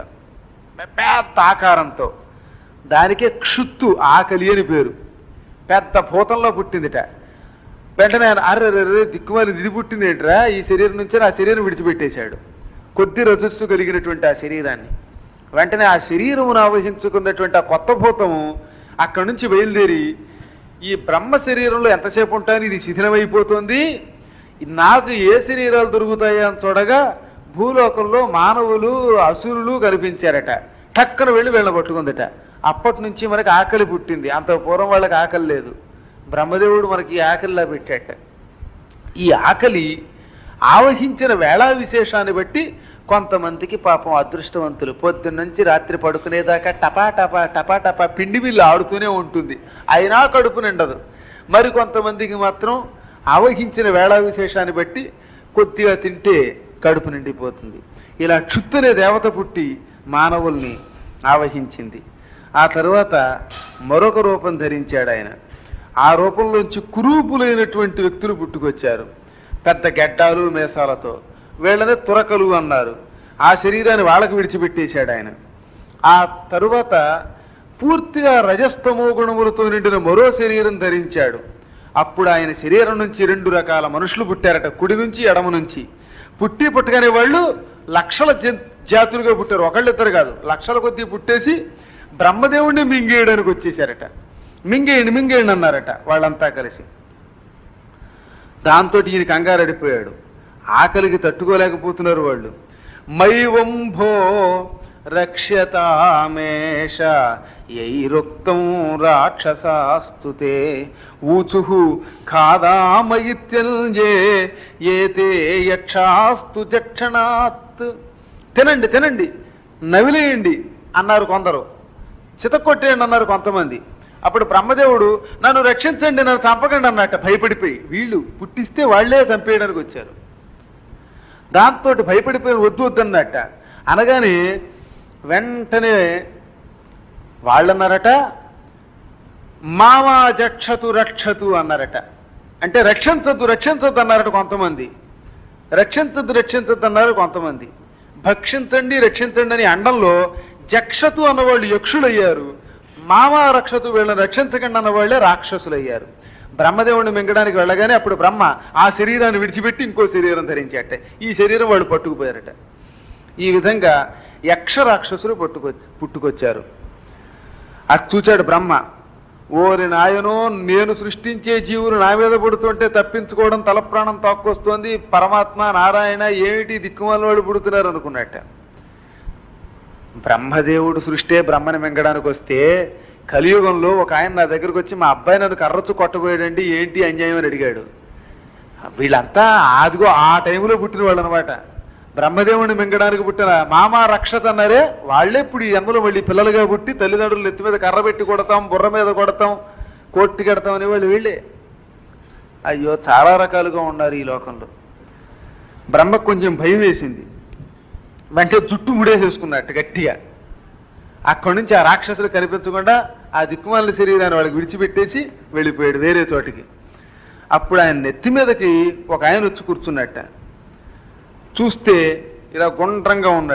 పెద్ద ఆకారంతో దానికే క్షుత్తు ఆకలి అని పేరు పెద్ద భూతంలో పుట్టిందిట వెంటనే ఆయన అర్రే అర్రే దిక్కుమాలి ఇది పుట్టింది ఏంట్రా ఈ శరీరం నుంచి ఆ శరీరం విడిచిపెట్టేశాడు కొద్ది రజస్సు కలిగినటువంటి ఆ శరీరాన్ని వెంటనే ఆ శరీరమును ఆవహించుకున్నటువంటి ఆ కొత్త భూతము అక్కడి నుంచి బయలుదేరి ఈ బ్రహ్మ శరీరంలో ఎంతసేపు ఉంటాను ఇది శిథిలమైపోతుంది నాకు ఏ శరీరాలు దొరుకుతాయి అని చూడగా భూలోకంలో మానవులు అసురులు కనిపించారట టక్కన వెళ్ళి వీళ్ళ పట్టుకుందట అప్పటి నుంచి మనకి ఆకలి పుట్టింది అంత పూర్వం వాళ్ళకి ఆకలి లేదు బ్రహ్మదేవుడు మనకి ఈ ఆకలిలా పెట్టాట ఈ ఆకలి ఆవహించిన వేళా విశేషాన్ని బట్టి కొంతమందికి పాపం అదృష్టవంతులు పొద్దున్న నుంచి రాత్రి పడుకునేదాకా టపా టపా టపా టపా పిండి బిల్లు ఆడుతూనే ఉంటుంది అయినా కడుపు నిండదు మరి కొంతమందికి మాత్రం ఆవహించిన వేళా విశేషాన్ని బట్టి కొద్దిగా తింటే కడుపు నిండిపోతుంది ఇలా క్షుత్తునే దేవత పుట్టి మానవుల్ని ఆవహించింది ఆ తరువాత మరొక రూపం ధరించాడు ఆయన ఆ రూపంలోంచి కురూపులైనటువంటి వ్యక్తులు పుట్టుకొచ్చారు పెద్ద గెడ్డాలు మేసాలతో వీళ్ళని తురకలు అన్నారు ఆ శరీరాన్ని వాళ్ళకి విడిచిపెట్టేశాడు ఆయన ఆ తరువాత పూర్తిగా రజస్తమో గుణములతో నిండిన మరో శరీరం ధరించాడు అప్పుడు ఆయన శరీరం నుంచి రెండు రకాల మనుషులు పుట్టారట కుడి నుంచి ఎడమ నుంచి పుట్టి పుట్టగానే వాళ్ళు లక్షల జన్- జాతులుగా పుట్టారు ఒకళ్ళిద్దరు కాదు లక్షల కొద్దీ పుట్టేసి బ్రహ్మదేవుణ్ణి మింగేయడానికి వచ్చేసారట మింగేయండి మింగేయండి అన్నారట వాళ్ళంతా కలిసి దాంతో ఈయన కంగారడిపోయాడు ఆకలికి తట్టుకోలేకపోతున్నారు వాళ్ళు మైవంభో రక్ష్యతామేష యైరుక్తం రాక్షసాస్తుతే ఊచు ఖాదామయిత్యల్జే ఏతే యక్షాస్తు జక్షణాత్ తినండి తినండి నవిలేయండి అన్నారు కొందరు చితకొట్టేయండి అన్నారు కొంతమంది అప్పుడు బ్రహ్మదేవుడు నన్ను రక్షించండి నన్ను చంపకండి అన్నట్ట భయపడిపోయి వీళ్ళు పుట్టిస్తే వాళ్లే చంపేయడానికి వచ్చారు దాంతో భయపడిపోయి వద్దు వద్దన్నట్ట అనగానే వెంటనే వాళ్ళన్నారట మామా జక్షతు రక్షతు అన్నారట అంటే రక్షించద్దు రక్షించద్దు అన్నారట కొంతమంది రక్షించద్దు రక్షించద్దు అన్నారు కొంతమంది భక్షించండి రక్షించండి అని అండంలో జక్షతు అన్నవాళ్ళు యక్షులయ్యారు మామా రక్షతు వీళ్ళని రక్షించకండి అన్నవాళ్లే రాక్షసులయ్యారు బ్రహ్మదేవుడిని మింగడానికి వెళ్ళగానే అప్పుడు బ్రహ్మ ఆ శరీరాన్ని విడిచిపెట్టి ఇంకో శరీరం ధరించాట ఈ శరీరం వాళ్ళు పట్టుకుపోయారట ఈ విధంగా యక్ష రాక్షసులు పట్టుకొ పుట్టుకొచ్చారు అది చూచాడు బ్రహ్మ ఓరి నాయనో నేను సృష్టించే జీవులు నా మీద పుడుతుంటే తప్పించుకోవడం తల ప్రాణం తక్కువస్తోంది పరమాత్మ నారాయణ ఏమిటి దిక్కుమాల వాళ్ళు పుడుతున్నారు అనుకున్నట్ట బ్రహ్మదేవుడు సృష్టే బ్రహ్మని మింగడానికి వస్తే కలియుగంలో ఒక ఆయన నా దగ్గరకు వచ్చి మా అబ్బాయి నన్ను కర్రచ్చు కొట్టబోయాడండి ఏంటి అన్యాయం అని అడిగాడు వీళ్ళంతా అదిగో ఆ టైంలో పుట్టిన వాళ్ళు అనమాట బ్రహ్మదేవుని మింగడానికి పుట్టిన మామ రక్షత అన్నారే వాళ్ళే ఇప్పుడు ఈ జన్మలో మళ్ళీ పిల్లలుగా పుట్టి తల్లిదండ్రులు ఎత్తి మీద కర్ర పెట్టి కొడతాం బుర్ర మీద కొడతాం కోట్టి కడతాం అనేవాళ్ళు వీళ్ళే అయ్యో చాలా రకాలుగా ఉన్నారు ఈ లోకంలో బ్రహ్మకు కొంచెం భయం వేసింది వెంటనే జుట్టు ముడేసేసుకున్నట్టు గట్టిగా అక్కడి నుంచి ఆ రాక్షసులు కనిపించకుండా ఆ దిక్కుమాల శరీరాన్ని వాళ్ళకి విడిచిపెట్టేసి వెళ్ళిపోయాడు వేరే చోటికి అప్పుడు ఆయన నెత్తి మీదకి ఒక ఆయన వచ్చి కూర్చున్నట్ట చూస్తే ఇలా గుండ్రంగా ఉన్నాడు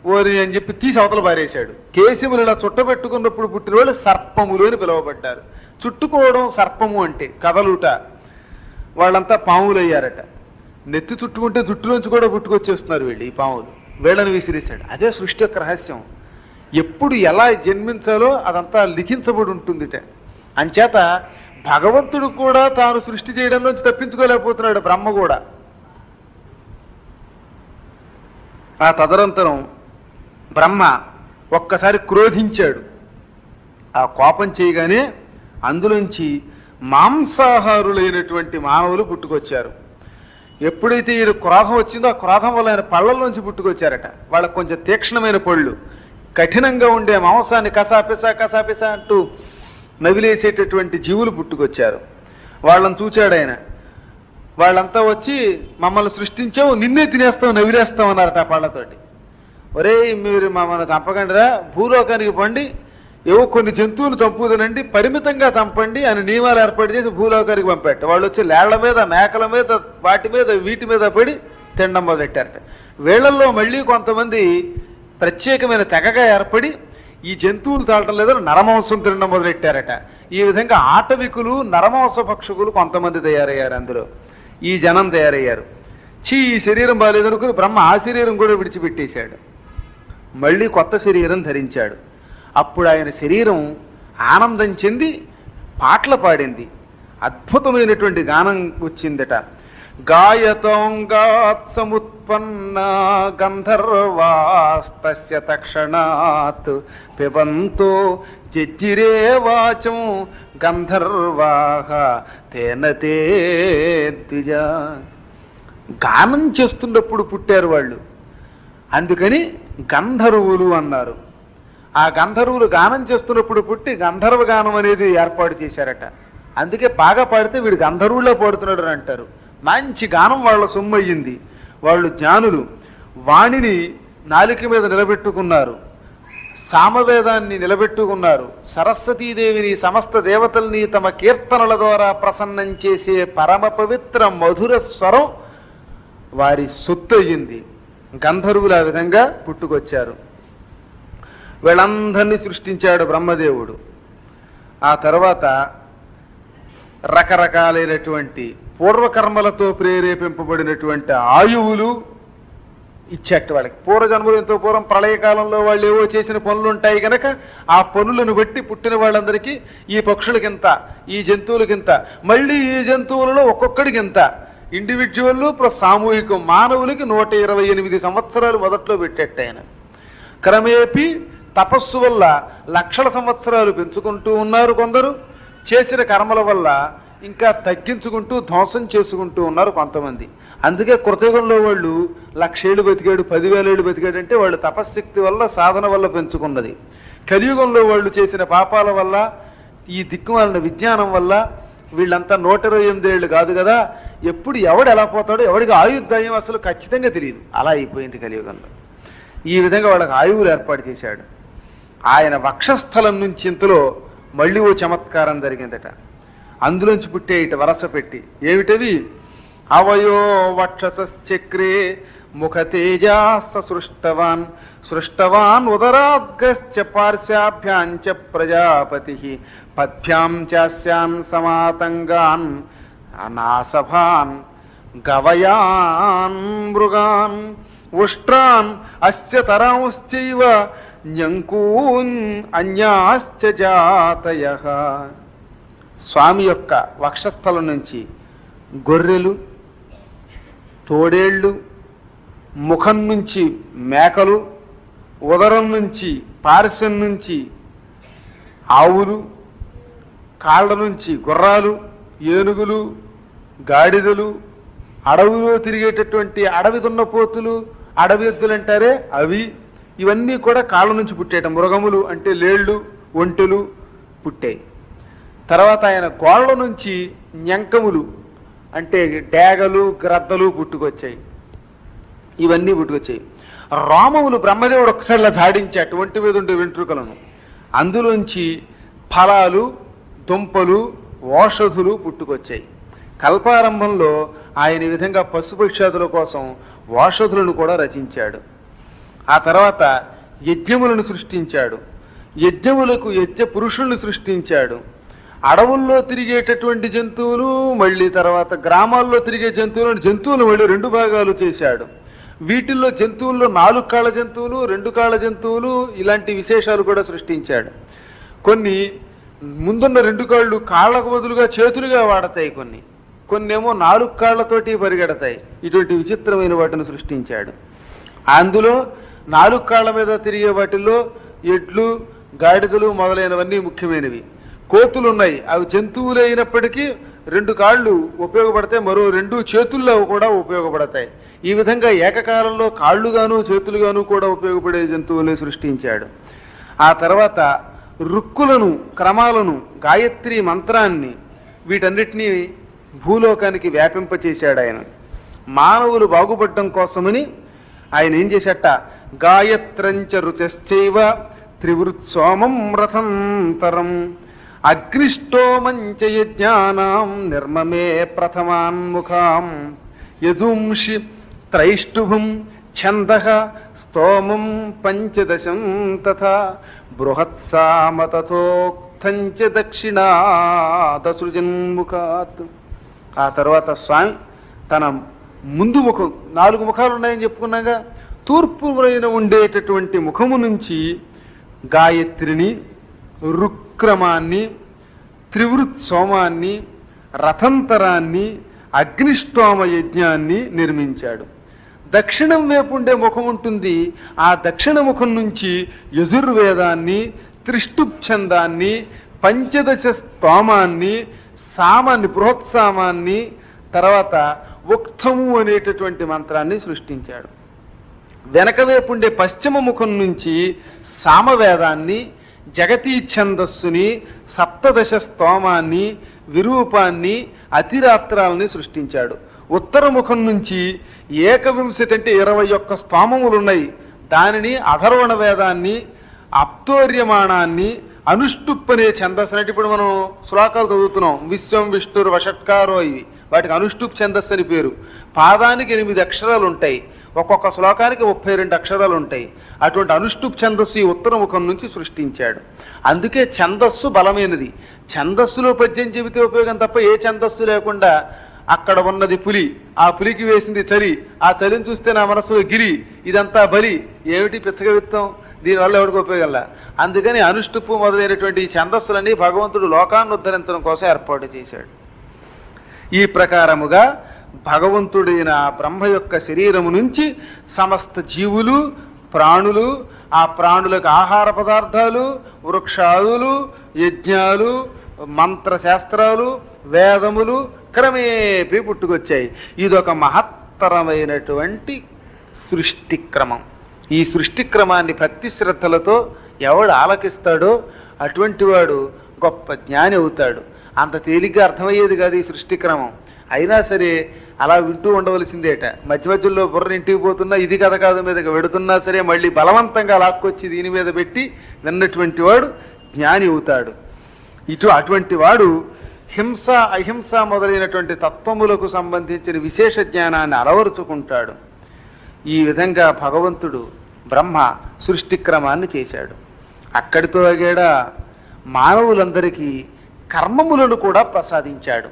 ఓరి అని చెప్పి తీసి అవతల పారేశాడు కేశములు ఇలా చుట్టబెట్టుకున్నప్పుడు పుట్టిన వాళ్ళు సర్పములు అని పిలువబడ్డారు చుట్టుకోవడం సర్పము అంటే కదలుట వాళ్ళంతా పాములు అయ్యారట నెత్తి చుట్టుకుంటే జుట్టులోంచి కూడా పుట్టుకొచ్చేస్తున్నారు వీళ్ళు ఈ పాములు వీళ్ళని విసిరేశాడు అదే సృష్టి యొక్క రహస్యం ఎప్పుడు ఎలా జన్మించాలో అదంతా లిఖించబడి ఉంటుందిట అంచేత భగవంతుడు కూడా తాను సృష్టి చేయడంలోంచి తప్పించుకోలేకపోతున్నాడు బ్రహ్మ కూడా ఆ తదనంతరం బ్రహ్మ ఒక్కసారి క్రోధించాడు ఆ కోపం చేయగానే అందులోంచి మాంసాహారులైనటువంటి మానవులు పుట్టుకొచ్చారు ఎప్పుడైతే ఈయన క్రోధం వచ్చిందో ఆ క్రోధం వల్ల ఆయన పళ్ళల్లోంచి పుట్టుకొచ్చారట వాళ్ళకు కొంచెం తీక్షణమైన పళ్ళు కఠినంగా ఉండే మాంసాన్ని కసాపిసా కసాపిసా అంటూ నవిలేసేటటువంటి జీవులు పుట్టుకొచ్చారు వాళ్ళని చూచాడు ఆయన వాళ్ళంతా వచ్చి మమ్మల్ని సృష్టించావు నిన్నే తినేస్తాం నవిలేస్తాం అన్నారట ఆ పళ్ళతోటి ఒరేయ్ మీరు మమ్మల్ని చంపకండిరా భూలోకానికి పండి ఏవో కొన్ని జంతువులు చంపుదనండి పరిమితంగా చంపండి అని నియమాలు ఏర్పాటు చేసి భూలోకానికి పంపెట్ట వాళ్ళు వచ్చి లేళ్ల మీద మేకల మీద వాటి మీద వీటి మీద పడి తినడం మొదలెట్టారట వీళ్ళల్లో మళ్ళీ కొంతమంది ప్రత్యేకమైన తెగగా ఏర్పడి ఈ జంతువులు తాడటం లేదని నరమాంసం తినడం మొదలెట్టారట ఈ విధంగా ఆటవికులు నరమాంస భక్షకులు కొంతమంది తయారయ్యారు అందులో ఈ జనం తయారయ్యారు చీ ఈ శరీరం బాగాలేదనుకుని బ్రహ్మ ఆ శరీరం కూడా విడిచిపెట్టేశాడు మళ్ళీ కొత్త శరీరం ధరించాడు అప్పుడు ఆయన శరీరం ఆనందం చెంది పాటలు పాడింది అద్భుతమైనటువంటి గానం వచ్చిందట గాయతోంగాత్ సముత్పన్న గంధర్వాస్తస్య తక్షణాత్ పిబంతో జజ్జిరే వాచం గంధర్వాహ తేనతే ద్విజ గానం చేస్తున్నప్పుడు పుట్టారు వాళ్ళు అందుకని గంధర్వులు అన్నారు ఆ గంధర్వులు గానం చేస్తున్నప్పుడు పుట్టి గంధర్వ గానం అనేది ఏర్పాటు చేశారట అందుకే బాగా పాడితే వీడు గంధర్వుల్లో పాడుతున్నాడు అని అంటారు మంచి గానం వాళ్ళ సొమ్ము అయ్యింది వాళ్ళు జ్ఞానులు వాణిని నాలిక మీద నిలబెట్టుకున్నారు సామవేదాన్ని నిలబెట్టుకున్నారు సరస్వతీదేవిని సమస్త దేవతల్ని తమ కీర్తనల ద్వారా ప్రసన్నం చేసే పరమ పవిత్ర మధుర స్వరం వారి సొత్తు అయ్యింది గంధర్వులు ఆ విధంగా పుట్టుకొచ్చారు వీళ్ళందరినీ సృష్టించాడు బ్రహ్మదేవుడు ఆ తర్వాత రకరకాలైనటువంటి పూర్వకర్మలతో ప్రేరేపింపబడినటువంటి ఆయువులు ఇచ్చేట వాళ్ళకి పూర్వజన్మలు ఎంతో పూర్వం ప్రళయకాలంలో వాళ్ళు ఏవో చేసిన పనులు ఉంటాయి కనుక ఆ పనులను బట్టి పుట్టిన వాళ్ళందరికీ ఈ పక్షులకింత ఈ జంతువులకింత మళ్ళీ ఈ జంతువులలో ఒక్కొక్కడికి ఇంత ఇండివిజువల్ ప్లస్ సామూహికం మానవులకి నూట ఇరవై ఎనిమిది సంవత్సరాలు మొదట్లో పెట్టేట ఆయన క్రమేపీ తపస్సు వల్ల లక్షల సంవత్సరాలు పెంచుకుంటూ ఉన్నారు కొందరు చేసిన కర్మల వల్ల ఇంకా తగ్గించుకుంటూ ధ్వంసం చేసుకుంటూ ఉన్నారు కొంతమంది అందుకే కృతయుగంలో వాళ్ళు లక్షేళ్ళు బతికాడు పదివేల ఏళ్ళు బతికాడు అంటే వాళ్ళు తపశ్శక్తి వల్ల సాధన వల్ల పెంచుకున్నది కలియుగంలో వాళ్ళు చేసిన పాపాల వల్ల ఈ దిక్కుమాలిన విజ్ఞానం వల్ల వీళ్ళంతా నూట ఇరవై ఎనిమిది ఏళ్ళు కాదు కదా ఎప్పుడు ఎవడు ఎలా పోతాడో ఎవడికి ఆయుర్దాయం అసలు ఖచ్చితంగా తెలియదు అలా అయిపోయింది కలియుగంలో ఈ విధంగా వాళ్ళకి ఆయువులు ఏర్పాటు చేశాడు ఆయన వక్షస్థలం నుంచి ఇంతలో మళ్ళీ ఓ చమత్కారం జరిగిందట అందులోంచి పుట్టే ఇట వరస పెట్టి ఏమిటవి అవయో వక్షసశ్చక్రే ముఖ తేజాస్త సృష్టవాన్ సృష్టవాన్ ఉదరాద్గశ్చ పార్శ్వాభ్యాంచ ప్రజాపతి పద్భ్యాం చాస్యాన్ సమాతంగాన్ అనాసభాన్ గవయాన్ మృగాన్ ఉష్ట్రాన్ అస్య తరాంశ్చైవ న్యంకూన్ అన్యాశ్చ జాతయ స్వామి యొక్క వక్షస్థలం నుంచి గొర్రెలు తోడేళ్ళు ముఖం నుంచి మేకలు ఉదరం నుంచి పార్శ్వం నుంచి ఆవులు కాళ్ళ నుంచి గుర్రాలు ఏనుగులు గాడిదలు అడవిలో తిరిగేటటువంటి అడవి దున్నపోతులు అడవి ఎద్దులు అంటారే అవి ఇవన్నీ కూడా కాళ్ళ నుంచి పుట్టేట మృగములు అంటే లేళ్ళు ఒంటెలు పుట్టాయి తర్వాత ఆయన గోళ్ళ నుంచి ñంకములు అంటే డేగలు గ్రద్దలు పుట్టుకొచ్చాయి ఇవన్నీ పుట్టుకొచ్చాయి రామములు బ్రహ్మదేవుడు ఒకసారి ఇలా జాడించి అటువంటి మీద ఉండే వెంట్రుకలను అందులోంచి ఫలాలు దుంపలు ఓషధులు పుట్టుకొచ్చాయి కల్పారంభంలో ఆయన ఈ విధంగా పశుపక్షాదుల కోసం ఓషధులను కూడా రచించాడు ఆ తర్వాత యజ్ఞములను సృష్టించాడు యజ్ఞములకు యజ్ఞ పురుషుల్ని సృష్టించాడు అడవుల్లో తిరిగేటటువంటి జంతువులు మళ్ళీ తర్వాత గ్రామాల్లో తిరిగే జంతువులను జంతువులు మళ్ళీ రెండు భాగాలు చేశాడు వీటిల్లో జంతువుల్లో నాలుగు కాళ్ళ జంతువులు రెండు కాళ్ళ జంతువులు ఇలాంటి విశేషాలు కూడా సృష్టించాడు కొన్ని ముందున్న రెండు కాళ్ళు కాళ్ళకు బదులుగా చేతులుగా వాడతాయి కొన్ని కొన్నేమో నాలుగు కాళ్ళతోటి పరిగెడతాయి ఇటువంటి విచిత్రమైన వాటిని సృష్టించాడు అందులో నాలుగు కాళ్ళ మీద తిరిగే వాటిల్లో ఎడ్లు గాడిదలు మొదలైనవన్నీ ముఖ్యమైనవి కోతులు ఉన్నాయి అవి జంతువులు అయినప్పటికీ రెండు కాళ్ళు ఉపయోగపడతాయి మరో రెండు చేతుల్లో కూడా ఉపయోగపడతాయి ఈ విధంగా ఏకకాలంలో కాళ్ళుగాను చేతులుగాను కూడా ఉపయోగపడే జంతువుల్ని సృష్టించాడు ఆ తర్వాత రుక్కులను క్రమాలను గాయత్రి మంత్రాన్ని వీటన్నిటినీ భూలోకానికి వ్యాపింపచేశాడు ఆయన మానవులు బాగుపడడం కోసమని ఆయన ఏం చేశాట గాయత్రంచ రుచశ్చైవ త్రివృత్సోమం రథంతరం అగ్నిష్టోమంచ యజ్ఞానాం నిర్మమే ప్రథమాన్ముఖాం యజుంషి త్రైష్టుభం ఛంద స్తోమం పంచదశం తథా బృహత్సామ తథోక్తం చ దక్షిణాదసృజన్ముఖాత్ ఆ తర్వాత స్వామి తన ముందు ముఖం నాలుగు ముఖాలు ఉన్నాయని చెప్పుకున్నాగా తూర్పు వైన ఉండేటటువంటి ముఖము నుంచి గాయత్రిని రుక్రమాన్ని త్రివృత్ సోమాన్ని రథంతరాన్ని అగ్నిష్టోమ యజ్ఞాన్ని నిర్మించాడు దక్షిణం వైపు ఉండే ముఖం ఉంటుంది ఆ దక్షిణ ముఖం నుంచి యజుర్వేదాన్ని త్రిష్టుఛందాన్ని పంచదశ స్తోమాన్ని సామాన్ని బృహత్సామాన్ని తర్వాత ఉక్తము అనేటటువంటి మంత్రాన్ని సృష్టించాడు వెనక వైపు ఉండే పశ్చిమ ముఖం నుంచి సామవేదాన్ని జగతీ ఛందస్సుని సప్తదశ స్తోమాన్ని విరూపాన్ని అతిరాత్రాలని సృష్టించాడు ఉత్తర ముఖం నుంచి ఏకవింశతి అంటే ఇరవై ఒక్క స్తోమములు ఉన్నాయి దానిని అధర్వణ వేదాన్ని అప్తోర్యమాణాన్ని అనుష్టుప్ అనే ఛందస్సు అంటే ఇప్పుడు మనం శ్లోకాలు చదువుతున్నాం విశ్వం విష్ణురు వషట్కారో ఇవి వాటికి అనుష్టుప్ ఛందస్సు అని పేరు పాదానికి ఎనిమిది అక్షరాలు ఉంటాయి ఒక్కొక్క శ్లోకానికి ముప్పై రెండు అక్షరాలు ఉంటాయి అటువంటి అనుష్టుప్ ఛందస్సు ఈ ఉత్తర ముఖం నుంచి సృష్టించాడు అందుకే ఛందస్సు బలమైనది ఛందస్సులో పద్యం చెబితే ఉపయోగం తప్ప ఏ ఛందస్సు లేకుండా అక్కడ ఉన్నది పులి ఆ పులికి వేసింది చలి ఆ చలిని చూస్తే నా మనసు గిరి ఇదంతా బలి ఏమిటి పిచ్చగవిత్తం దీనివల్ల ఎవరికి ఉపయోగంలా అందుకని అనుష్టుపు మొదలైనటువంటి ఈ ఛందస్సులన్నీ భగవంతుడు లోకాన్ని ఉద్ధరించడం కోసం ఏర్పాటు చేశాడు ఈ ప్రకారముగా భగవంతుడైన ఆ బ్రహ్మ యొక్క శరీరము నుంచి సమస్త జీవులు ప్రాణులు ఆ ప్రాణులకు ఆహార పదార్థాలు వృక్షాదులు యజ్ఞాలు మంత్రశాస్త్రాలు వేదములు క్రమేపీ పుట్టుకొచ్చాయి ఇదొక మహత్తరమైనటువంటి సృష్టి క్రమం ఈ సృష్టి క్రమాన్ని భక్తి శ్రద్ధలతో ఎవడు ఆలకిస్తాడో అటువంటి వాడు గొప్ప జ్ఞాని అవుతాడు అంత తేలిగ్గా అర్థమయ్యేది కాదు ఈ సృష్టి క్రమం అయినా సరే అలా వింటూ ఉండవలసిందేట మధ్య మధ్యలో బుర్ర ఇంటికి పోతున్నా ఇది కథ కాదు మీదకి వెడుతున్నా సరే మళ్ళీ బలవంతంగా లాక్కొచ్చి దీని మీద పెట్టి విన్నటువంటి వాడు జ్ఞాని అవుతాడు ఇటు అటువంటి వాడు హింస అహింస మొదలైనటువంటి తత్వములకు సంబంధించిన విశేష జ్ఞానాన్ని అలవరుచుకుంటాడు ఈ విధంగా భగవంతుడు బ్రహ్మ సృష్టి క్రమాన్ని చేశాడు అక్కడితో అగేడా మానవులందరికీ కర్మములను కూడా ప్రసాదించాడు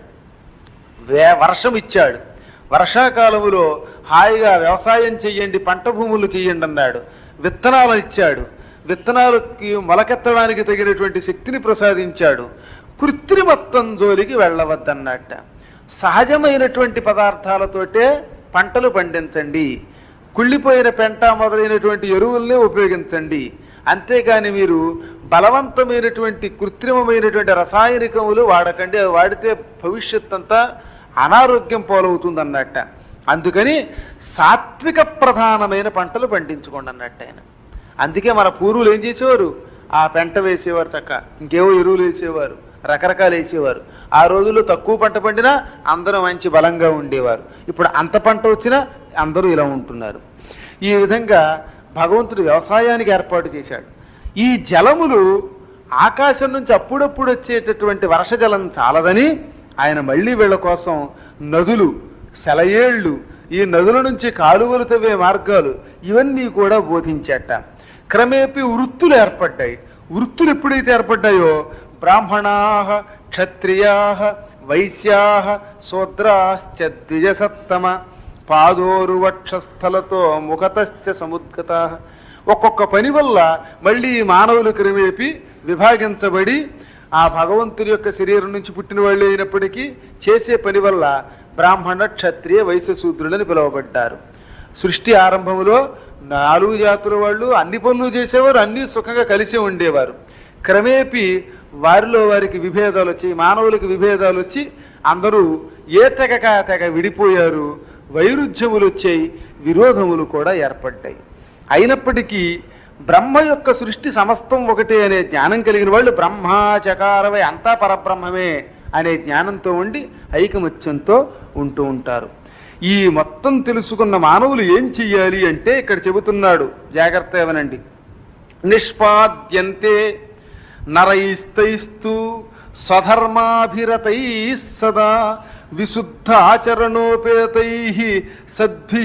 వే వర్షం ఇచ్చాడు వర్షాకాలములో హాయిగా వ్యవసాయం చెయ్యండి పంట భూములు చెయ్యండి అన్నాడు విత్తనాలను ఇచ్చాడు విత్తనాలకి మొలకెత్తడానికి తగినటువంటి శక్తిని ప్రసాదించాడు కృత్రిమత్వం జోలికి వెళ్ళవద్దన్నట్ట సహజమైనటువంటి పదార్థాలతోటే పంటలు పండించండి కుళ్ళిపోయిన పెంట మొదలైనటువంటి ఎరువుల్ని ఉపయోగించండి అంతేగాని మీరు బలవంతమైనటువంటి కృత్రిమమైనటువంటి రసాయనికములు వాడకండి అవి వాడితే భవిష్యత్ అంతా అనారోగ్యం పోలవుతుంది అన్నట్ట అందుకని సాత్విక ప్రధానమైన పంటలు పండించుకోండి అన్నట్టు ఆయన అందుకే మన పూర్వులు ఏం చేసేవారు ఆ పెంట వేసేవారు చక్క ఇంకేవో ఎరువులు వేసేవారు రకరకాలు వేసేవారు ఆ రోజుల్లో తక్కువ పంట పండినా అందరూ మంచి బలంగా ఉండేవారు ఇప్పుడు అంత పంట వచ్చినా అందరూ ఇలా ఉంటున్నారు ఈ విధంగా భగవంతుడు వ్యవసాయానికి ఏర్పాటు చేశాడు ఈ జలములు ఆకాశం నుంచి అప్పుడప్పుడు వచ్చేటటువంటి వర్షజలం చాలదని ఆయన మళ్ళీ వీళ్ళ కోసం నదులు సెలయేళ్ళు ఈ నదుల నుంచి కాలువలు తవ్వే మార్గాలు ఇవన్నీ కూడా బోధించాట క్రమేపీ వృత్తులు ఏర్పడ్డాయి వృత్తులు ఎప్పుడైతే ఏర్పడ్డాయో బ్రాహ్మణా క్షత్రియా వైశ్యా శూద్రాశ్చ ద్విజసత్తమ పాదోరు వక్షస్థలతో ముఖతశ్చ సముద్గత ఒక్కొక్క పని వల్ల మళ్ళీ ఈ మానవులు క్రమేపి విభాగించబడి ఆ భగవంతుని యొక్క శరీరం నుంచి పుట్టిన వాళ్ళు అయినప్పటికీ చేసే పని వల్ల బ్రాహ్మణ క్షత్రియ వైశ్య శూద్రులని పిలువబడ్డారు సృష్టి ఆరంభంలో నాలుగు జాతుల వాళ్ళు అన్ని పనులు చేసేవారు అన్ని సుఖంగా కలిసి ఉండేవారు క్రమేపీ వారిలో వారికి విభేదాలు వచ్చి మానవులకి విభేదాలు వచ్చి అందరూ ఏ తెగక ఆ తెగ విడిపోయారు వైరుధ్యములు వచ్చాయి విరోధములు కూడా ఏర్పడ్డాయి అయినప్పటికీ బ్రహ్మ యొక్క సృష్టి సమస్తం ఒకటే అనే జ్ఞానం కలిగిన వాళ్ళు బ్రహ్మాచకారవై అంతా పరబ్రహ్మమే అనే జ్ఞానంతో ఉండి ఐకమత్యంతో ఉంటూ ఉంటారు ఈ మొత్తం తెలుసుకున్న మానవులు ఏం చెయ్యాలి అంటే ఇక్కడ చెబుతున్నాడు జాగ్రత్త ఏమనండి నిష్పాద్యంతే నరైస్తైస్తు స్వధర్మాభిరతై సదా విశుద్ధ ఆచరణోపేతై సద్భి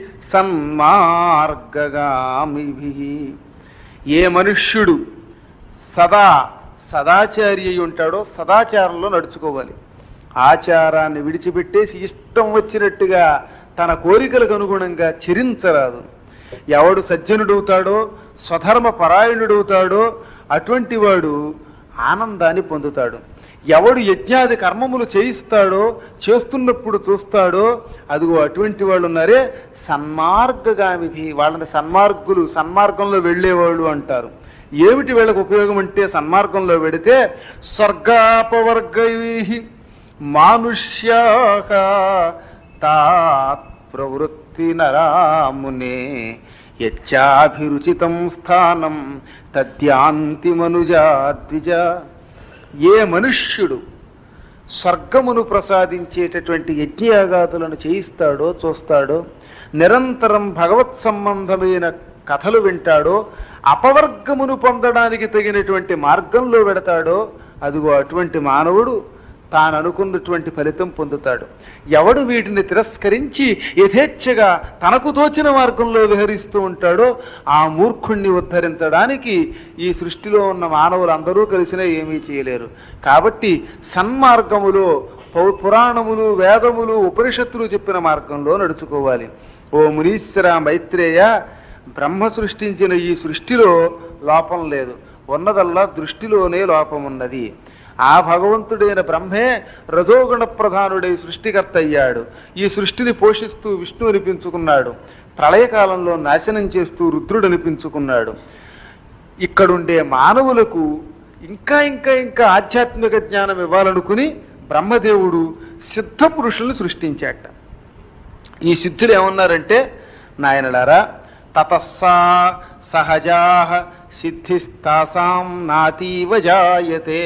సన్మార్గగామిభి ఏ మనుష్యుడు సదా సదాచారి అయి ఉంటాడో సదాచారంలో నడుచుకోవాలి ఆచారాన్ని విడిచిపెట్టేసి ఇష్టం వచ్చినట్టుగా తన కోరికలకు అనుగుణంగా చరించరాదు ఎవడు సజ్జనుడవుతాడో స్వధర్మ పరాయణుడవుతాడో అటువంటి వాడు ఆనందాన్ని పొందుతాడు ఎవడు యజ్ఞాది కర్మములు చేయిస్తాడో చేస్తున్నప్పుడు చూస్తాడో అదిగో అటువంటి వాళ్ళు ఉన్నారే సన్మార్గగామిభి వాళ్ళని సన్మార్గులు సన్మార్గంలో వెళ్ళేవాళ్ళు అంటారు ఏమిటి వీళ్ళకి ఉపయోగం అంటే సన్మార్గంలో వెడితే స్వర్గాపవర్గై మానుష్యాక తాత్ ప్రవృత్తి నరామునే యచ్చాభిరుచితం స్థానం తద్యాంతి మనుజాద్విజ ఏ మనుష్యుడు స్వర్గమును ప్రసాదించేటటువంటి యజ్ఞయాగాదులను చేయిస్తాడో చూస్తాడో నిరంతరం భగవత్ సంబంధమైన కథలు వింటాడో అపవర్గమును పొందడానికి తగినటువంటి మార్గంలో వెడతాడో అదిగో అటువంటి మానవుడు తాను అనుకున్నటువంటి ఫలితం పొందుతాడు ఎవడు వీటిని తిరస్కరించి యథేచ్ఛగా తనకు తోచిన మార్గంలో విహరిస్తూ ఉంటాడో ఆ మూర్ఖుణ్ణి ఉద్ధరించడానికి ఈ సృష్టిలో ఉన్న మానవులందరూ కలిసినా ఏమీ చేయలేరు కాబట్టి సన్మార్గములో పౌ- పురాణములు వేదములు ఉపనిషత్తులు చెప్పిన మార్గంలో నడుచుకోవాలి ఓ మునీశ్వర మైత్రేయ బ్రహ్మ సృష్టించిన ఈ సృష్టిలో లోపం లేదు ఉన్నదల్లా దృష్టిలోనే లోపం ఉన్నది ఆ భగవంతుడైన బ్రహ్మే రజోగుణ ప్రధానుడై సృష్టికర్త అయ్యాడు ఈ సృష్టిని పోషిస్తూ విష్ణు అనిపించుకున్నాడు ప్రళయకాలంలో నాశనం చేస్తూ రుద్రుడు అనిపించుకున్నాడు ఇక్కడుండే మానవులకు ఇంకా ఇంకా ఇంకా ఆధ్యాత్మిక జ్ఞానం ఇవ్వాలనుకుని బ్రహ్మదేవుడు సిద్ధ పురుషుల్ని సృష్టించాట ఈ సిద్ధులు ఏమన్నారంటే నాయనలారా తతస్సా సహజా సిద్ధిస్తాసాం నాతీవ జాయతే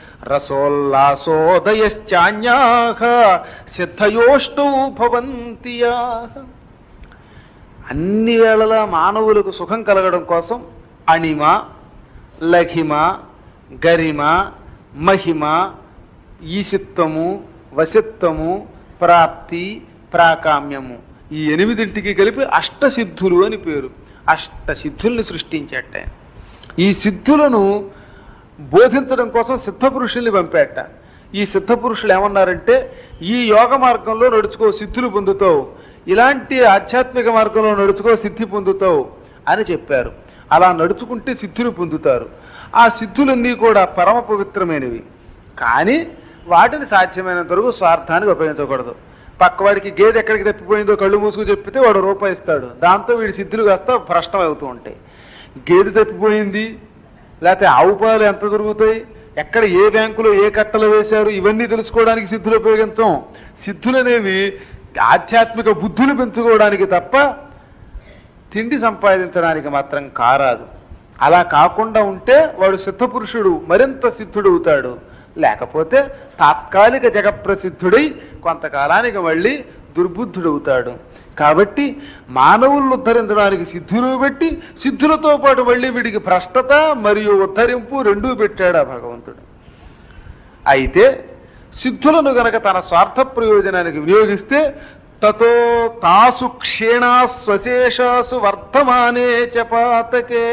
రసోల్లాసోదయశ్చాన్యా సిద్ధయోష్టౌ భవంతి యాః. అన్ని వేళలా మానవులకు సుఖం కలగడం కోసం అణిమ లఘిమ గరిమ మహిమ ఈసిత్తము వసిత్తము ప్రాప్తి ప్రాకామ్యము ఈ ఎనిమిదింటికి కలిపి అష్టసిద్ధులు అని పేరు అష్టసిద్ధుల్ని సృష్టించట ఈ సిద్ధులను బోధించడం కోసం సిద్ధపురుషుల్ని పంపేట ఈ సిద్ధపురుషులు ఏమన్నారంటే ఈ యోగ మార్గంలో నడుచుకో సిద్ధులు పొందుతావు ఇలాంటి ఆధ్యాత్మిక మార్గంలో నడుచుకో సిద్ధి పొందుతావు అని చెప్పారు అలా నడుచుకుంటే సిద్ధులు పొందుతారు ఆ సిద్ధులన్నీ కూడా పరమ పవిత్రమైనవి కానీ వాటిని సాధ్యమైనంత వరకు స్వార్థానికి ఉపయోగించకూడదు పక్కవాడికి గేదె ఎక్కడికి తప్పిపోయిందో కళ్ళు మూసుకు చెప్పితే వాడు రూపాయి ఇస్తాడు దాంతో వీడి సిద్ధులు కాస్త భ్రష్టం అవుతూ ఉంటాయి గేదె తప్పిపోయింది లేకపోతే ఆవు పాలు ఎంత దొరుకుతాయి ఎక్కడ ఏ బ్యాంకులో ఏ కట్టలు వేశారు ఇవన్నీ తెలుసుకోవడానికి సిద్ధులు ఉపయోగించం సిద్ధులు అనేవి ఆధ్యాత్మిక బుద్ధులు పెంచుకోవడానికి తప్ప తిండి సంపాదించడానికి మాత్రం కారాదు అలా కాకుండా ఉంటే వాడు సిద్ధపురుషుడు మరింత సిద్ధుడు అవుతాడు లేకపోతే తాత్కాలిక జగప్రసిద్ధుడై కొంతకాలానికి మళ్ళీ దుర్బుద్ధుడవుతాడు కాబట్టి మానవులను ఉద్ధరించడానికి సిద్ధులు పెట్టి సిద్ధులతో పాటు మళ్ళీ వీడికి భ్రష్టత మరియు ఉద్ధరింపు రెండూ పెట్టాడు ఆ భగవంతుడు అయితే సిద్ధులను గనక తన స్వార్థ ప్రయోజనానికి వినియోగిస్తే తతో తాసు క్షీణా స్వశేషాసు వర్ధమానే చ పాతకే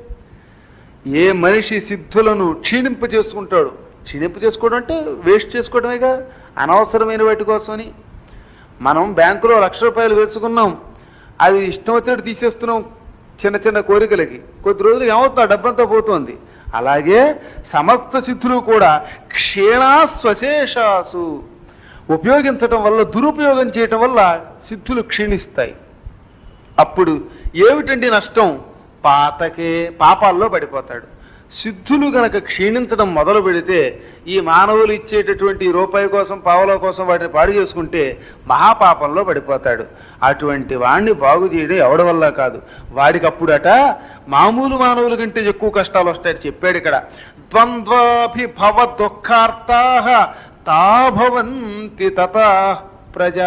ఏ మనిషి సిద్ధులను క్షీణింప చేసుకుంటాడు క్షీణింప చేసుకోవడం అంటే వేస్ట్ చేసుకోవడమేగా అనవసరమైన వాటి కోసమని మనం బ్యాంకులో లక్ష రూపాయలు వేసుకున్నాం అది ఇష్టం వచ్చినట్టు తీసేస్తున్నాం చిన్న చిన్న కోరికలకి కొద్ది రోజులు ఏమవుతుంది ఆ డబ్బంతా పోతుంది అలాగే సమస్త సిద్ధులు కూడా క్షీణా స్వశేషాసు ఉపయోగించటం వల్ల దురుపయోగం చేయటం వల్ల సిద్ధులు క్షీణిస్తాయి అప్పుడు ఏమిటండి నష్టం పాతకే పాపాల్లో పడిపోతాడు సిద్ధులు గనక క్షీణించడం మొదలు పెడితే ఈ మానవులు ఇచ్చేటటువంటి రూపాయి కోసం పావలో కోసం వాటిని పాడు చేసుకుంటే మహాపాపంలో పడిపోతాడు అటువంటి వాణ్ణి బాగు చేయడం ఎవడి వల్ల కాదు వాడికి అప్పుడట మామూలు మానవుల కంటే ఎక్కువ కష్టాలు వస్తాయని చెప్పాడు ఇక్కడ ద్వంద్వాభిభవ దుఃఖార్తా తాభవంతి తథా ప్రజా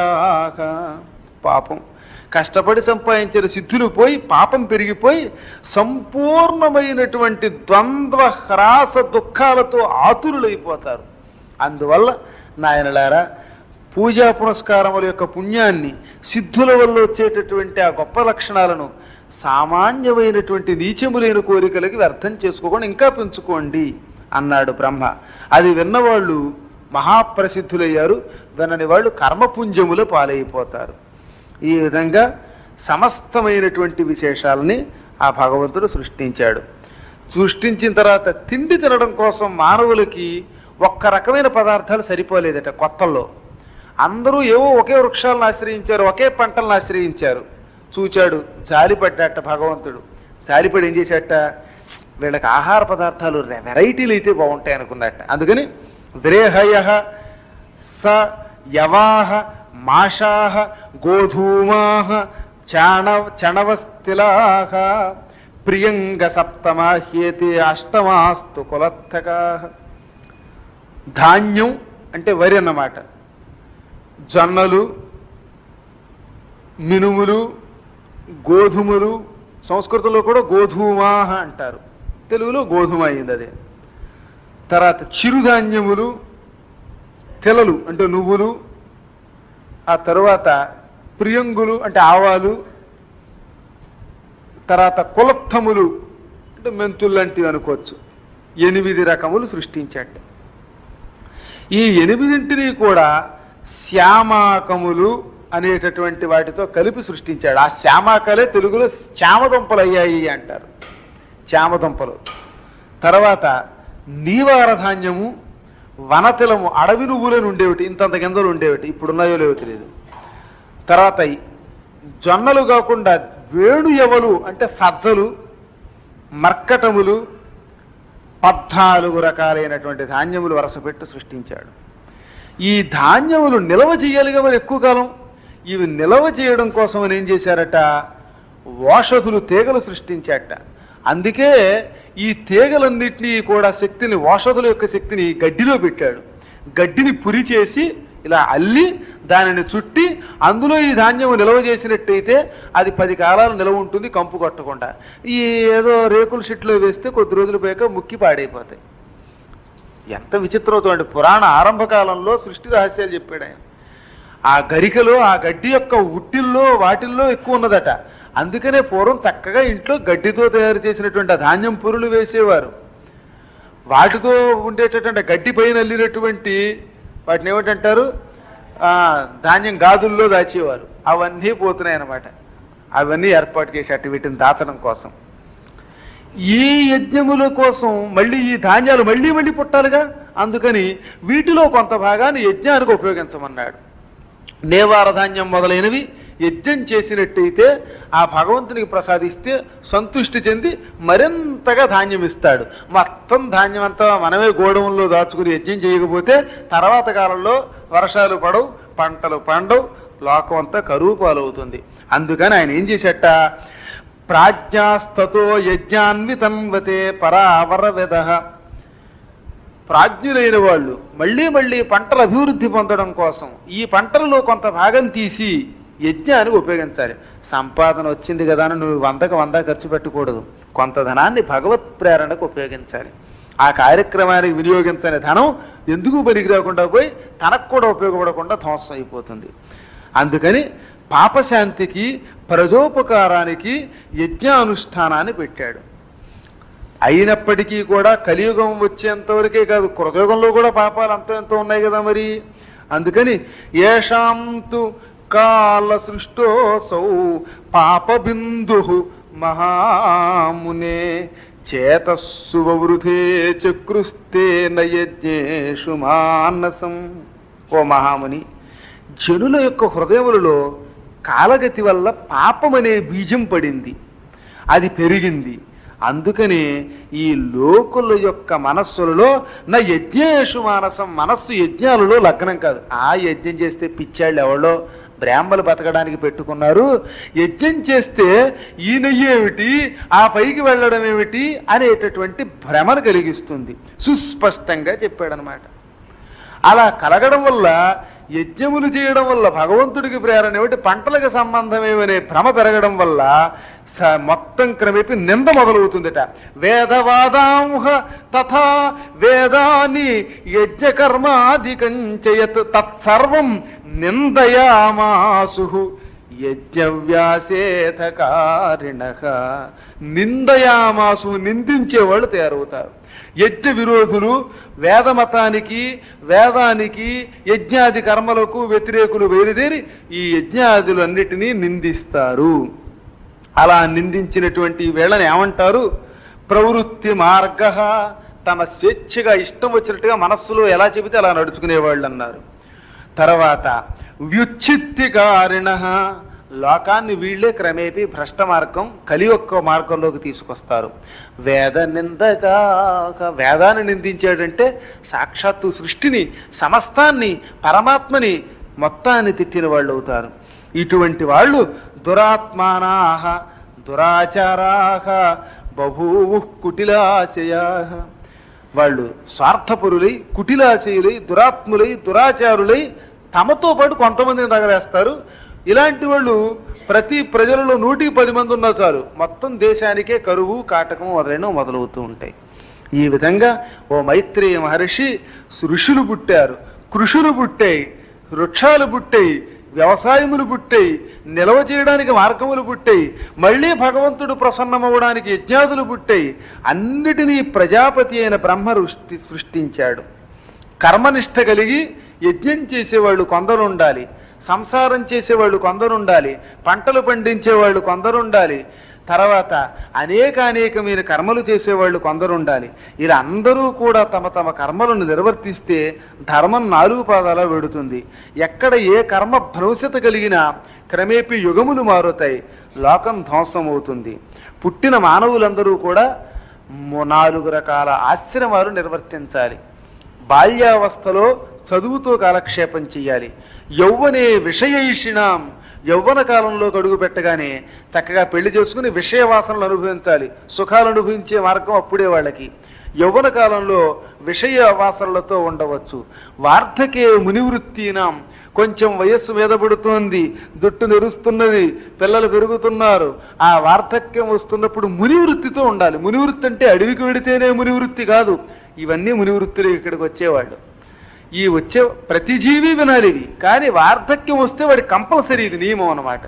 పాపం కష్టపడి సంపాదించిన సిద్ధులు పోయి పాపం పెరిగిపోయి సంపూర్ణమైనటువంటి ద్వంద్వ హ్రాస దుఃఖాలతో ఆతురులైపోతారు అందువల్ల నాయనలారా పూజా పునస్కారముల యొక్క పుణ్యాన్ని సిద్ధుల వల్ల వచ్చేటటువంటి ఆ గొప్ప లక్షణాలను సామాన్యమైనటువంటి నీచములైన కోరికలకి వ్యర్థం చేసుకోకుండా ఇంకా పెంచుకోండి అన్నాడు బ్రహ్మ అది విన్నవాళ్ళు మహాప్రసిద్ధులయ్యారు వినని వాళ్ళు కర్మపుంజముల పాలైపోతారు ఈ విధంగా సమస్తమైనటువంటి విశేషాలని ఆ భగవంతుడు సృష్టించాడు సృష్టించిన తర్వాత తిండి తినడం కోసం మానవులకి ఒక్క రకమైన పదార్థాలు సరిపోలేదట కొత్తల్లో అందరూ ఏవో ఒకే వృక్షాలను ఆశ్రయించారు ఒకే పంటలను ఆశ్రయించారు చూచాడు జాలిపడ్డాట భగవంతుడు జాలిపడి ఏం చేశాట వీళ్ళకి ఆహార పదార్థాలు రె- వెరైటీలు అయితే బాగుంటాయి అనుకున్నట్ట అందుకని ద్రేహయ స యవాహ మాషాహ గోధూమాహ చాణ చణవస్థిలాహ ప్రియంగ సప్తమాహ్యేతి అష్టమాస్తు కులత్తకా ధాన్యం అంటే వరి అన్నమాట జొన్నలు మినుములు గోధుమలు సంస్కృతంలో కూడా గోధుమాహ అంటారు తెలుగులో గోధుమ అయింది అదే తర్వాత చిరుధాన్యములు తెలలు అంటే నువ్వులు ఆ తరువాత ప్రియంగులు అంటే ఆవాలు తర్వాత కులత్తములు అంటే మెంతులు లాంటివి అనుకోవచ్చు ఎనిమిది రకములు సృష్టించాడు ఈ ఎనిమిదింటిని కూడా శ్యామాకములు అనేటటువంటి వాటితో కలిపి సృష్టించాడు ఆ శ్యామాకలే తెలుగులో శ్యామదుంపలు అయ్యాయి అంటారు శ్యామదుంపలు తర్వాత నీవార ధాన్యము వనతిలము అడవి నువ్వులను ఉండేవిటి ఇంతంత గింజలు ఉండేవిటి ఇప్పుడున్నాయో లేవో తెలియదు తర్వాత ఈ జొన్నలు కాకుండా వేణు ఎవలు అంటే సజ్జలు మర్కటములు పద్నాలుగు రకాలైనటువంటి ధాన్యములు వరసపెట్టి సృష్టించాడు ఈ ధాన్యములు నిల్వ చేయాలిగా మరి ఎక్కువ కాలం ఇవి నిల్వ చేయడం కోసం అని ఏం చేశారట ఓషధులు తీగలు సృష్టించాట అందుకే ఈ తీగలన్నింటినీ కూడా శక్తిని ఓషధుల యొక్క శక్తిని గడ్డిలో పెట్టాడు గడ్డిని పురి చేసి ఇలా అల్లి దానిని చుట్టి అందులో ఈ ధాన్యం నిల్వ చేసినట్టయితే అది పది కాలాలు నిల్వ ఉంటుంది కంపు కొట్టకుండా ఈ ఏదో రేకుల షిట్లో వేస్తే కొద్ది రోజులు పోయాక ముక్కి పాడైపోతాయి ఎంత విచిత్రం చూడండి పురాణ ఆరంభ కాలంలో సృష్టి రహస్యాలు చెప్పాడు ఆయన ఆ గరికలో ఆ గడ్డి యొక్క ఉట్టిల్లో వాటిల్లో ఎక్కువ ఉన్నదట అందుకనే పూర్వం చక్కగా ఇంట్లో గడ్డితో తయారు చేసినటువంటి ఆ ధాన్యం పురులు వేసేవారు వాటితో ఉండేటటువంటి ఆ గడ్డి పైన అల్లినటువంటి వాటిని ఏమిటంటారు ఆ, ధాన్యం గాదుల్లో దాచేవారు అవన్నీ పోతున్నాయి అన్నమాట అవన్నీ ఏర్పాటు చేసేట వీటిని దాచడం కోసం ఈ యజ్ఞముల కోసం మళ్ళీ ఈ ధాన్యాలు మళ్ళీ మళ్ళీ పుట్టాలిగా అందుకని వీటిలో కొంత భాగాన్ని యజ్ఞానికి ఉపయోగించమన్నాడు నేవార ధాన్యం మొదలైనవి యజ్ఞం చేసినట్టయితే ఆ భగవంతునికి ప్రసాదిస్తే సంతుష్టి చెంది మరింతగా ధాన్యం ఇస్తాడు మొత్తం ధాన్యం అంతా మనమే గోడౌన్లో దాచుకుని యజ్ఞం చేయకపోతే తర్వాత కాలంలో వర్షాలు పడవు పంటలు పండవు లోకం అంతా కరువు పాలవుతుంది అందుకని ఆయన ఏం చేసేట ప్రాజ్ఞాస్తతో యజ్ఞాన్వితన్వతే పరావర విధ ప్రాజ్ఞులైన వాళ్ళు మళ్ళీ మళ్ళీ పంటల అభివృద్ధి పొందడం కోసం ఈ పంటలలో కొంత భాగం తీసి యజ్ఞానికి ఉపయోగించాలి సంపాదన వచ్చింది కదా అని నువ్వు వందకు వంద ఖర్చు పెట్టకూడదు కొంత ధనాన్ని భగవత్ ప్రేరణకు ఉపయోగించాలి ఆ కార్యక్రమానికి వినియోగించని ధనం ఎందుకు పనికి రాకుండా పోయి తనకు కూడా ఉపయోగపడకుండా ధ్వంసం అయిపోతుంది అందుకని పాపశాంతికి ప్రజోపకారానికి యజ్ఞానుష్ఠానాన్ని పెట్టాడు అయినప్పటికీ కూడా కలియుగం వచ్చేంత వరకే కాదు కృతయుగంలో కూడా పాపాలు అంత ఎంతో ఉన్నాయి కదా మరి అందుకని ఏషాంతు కాల సృష్టోసౌ పాపబిందు మహామునే చేతస్సు వృధే చక్రుస్తే నయజ్ఞేషు మానసం ఓ మహాముని జనుల యొక్క హృదయములలో కాలగతి వల్ల పాపమనే బీజం పడింది అది పెరిగింది అందుకని ఈ లోకుల యొక్క మనస్సులలో నా యజ్ఞేషు మానసం మనస్సు యజ్ఞాలలో లగ్నం కాదు ఆ యజ్ఞం చేస్తే పిచ్చాళ్ళు ఎవరో బ్రాహ్మలు బతకడానికి పెట్టుకున్నారు యజ్ఞం చేస్తే ఈయన ఏమిటి ఆ పైకి వెళ్ళడం ఏమిటి అనేటటువంటి భ్రమను కలిగిస్తుంది సుస్పష్టంగా చెప్పాడనమాట అలా కలగడం వల్ల యజ్ఞములు చేయడం వల్ల భగవంతుడికి ప్రేరణ ఏమిటి పంటలకు సంబంధమేమనే భ్రమ పెరగడం వల్ల స మొత్తం క్రమేపి నింద మొదలవుతుందట వేదవాదాంహ తథా వేదాని యజ్ఞకర్మాధికం చేయత్ తత్సర్వం నిందయామాసు యజ్ఞవ్యాసేథకారిణ నిందయామాసు నిందించేవాళ్ళు తయారవుతారు యజ్ఞ విరోధులు వేదమతానికి వేదానికి యజ్ఞాది కర్మలకు వ్యతిరేకులు బయలుదేరి ఈ యజ్ఞాదులన్నిటినీ నిందిస్తారు అలా నిందించినటువంటి వేళని ఏమంటారు ప్రవృత్తి మార్గ తమ స్వేచ్ఛగా ఇష్టం వచ్చినట్టుగా మనస్సులో ఎలా చెబితే అలా నడుచుకునేవాళ్ళు అన్నారు తర్వాత వ్యుచ్ఛిత్తికారిణ లోకాన్ని వీళ్ళే క్రమేపీ భ్రష్ట మార్గం కలి యొక్క మార్గంలోకి తీసుకొస్తారు వేద నిందగా వేదాన్ని నిందించాడంటే సాక్షాత్తు సృష్టిని సమస్తాన్ని పరమాత్మని మొత్తాన్ని తిట్టిన వాళ్ళు అవుతారు ఇటువంటి వాళ్ళు దురాత్మానాహ దురాచారాహ బభూవు కుటిలాశయా వాళ్ళు స్వార్థపరులై కుటిలాశయులై దురాత్ములై దురాచారులై తమతో పాటు కొంతమందిని తగలేస్తారు ఇలాంటి వాళ్ళు ప్రతి ప్రజలలో నూటికి పది మంది ఉన్నా చాలు మొత్తం దేశానికే కరువు కాటకం మొదలైన మొదలవుతూ ఉంటాయి ఈ విధంగా ఓ మైత్రేయ మహర్షి ఋషులు పుట్టారు కృషులు పుట్టాయి వృక్షాలు పుట్టాయి వ్యవసాయములు పుట్టాయి నిల్వ చేయడానికి మార్గములు పుట్టాయి మళ్ళీ భగవంతుడు ప్రసన్నమవడానికి యజ్ఞాదులు పుట్టాయి అన్నిటినీ ప్రజాపతి అయిన బ్రహ్మ సృష్టి సృష్టించాడు కర్మనిష్ట కలిగి యజ్ఞం చేసేవాళ్ళు కొందరు ఉండాలి సంసారం చేసేవాళ్ళు కొందరు ఉండాలి పంటలు పండించేవాళ్ళు కొందరు ఉండాలి తర్వాత అనేక అనేకమైన కర్మలు చేసేవాళ్ళు కొందరు ఉండాలి ఇలా అందరూ కూడా తమ తమ కర్మలను నిర్వర్తిస్తే ధర్మం నాలుగు పాదాల వెడుతుంది ఎక్కడ ఏ కర్మ భ్రంశత కలిగినా క్రమేపీ యుగములు మారుతాయి లోకం ధ్వంసం అవుతుంది పుట్టిన మానవులందరూ కూడా ము- నాలుగు రకాల ఆశ్రమాలు నిర్వర్తించాలి బాల్యావస్థలో చదువుతో కాలక్షేపం చెయ్యాలి యౌవనే విషయైషిణాం యౌవన కాలంలో అడుగు పెట్టగానే చక్కగా పెళ్లి చేసుకుని విషయ వాసనలు అనుభవించాలి సుఖాలు అనుభవించే మార్గం అప్పుడే వాళ్ళకి యౌవన కాలంలో విషయ వాసనలతో ఉండవచ్చు వార్ధకే మునివృత్తినాం కొంచెం వయస్సు మీద పడుతోంది జుట్టు నెరుస్తున్నది పిల్లలు పెరుగుతున్నారు ఆ వార్ధక్యం వస్తున్నప్పుడు మునివృత్తితో ఉండాలి మునివృత్తి అంటే అడవికి వెడితేనే మునివృత్తి కాదు ఇవన్నీ మునివృత్తులు ఇక్కడికి వచ్చేవాళ్ళు ఈ వచ్చే ప్రతి జీవి వినాలి ఇవి కానీ వార్ధక్యం వస్తే వాడి కంపల్సరీ ఇది నియమం అన్నమాట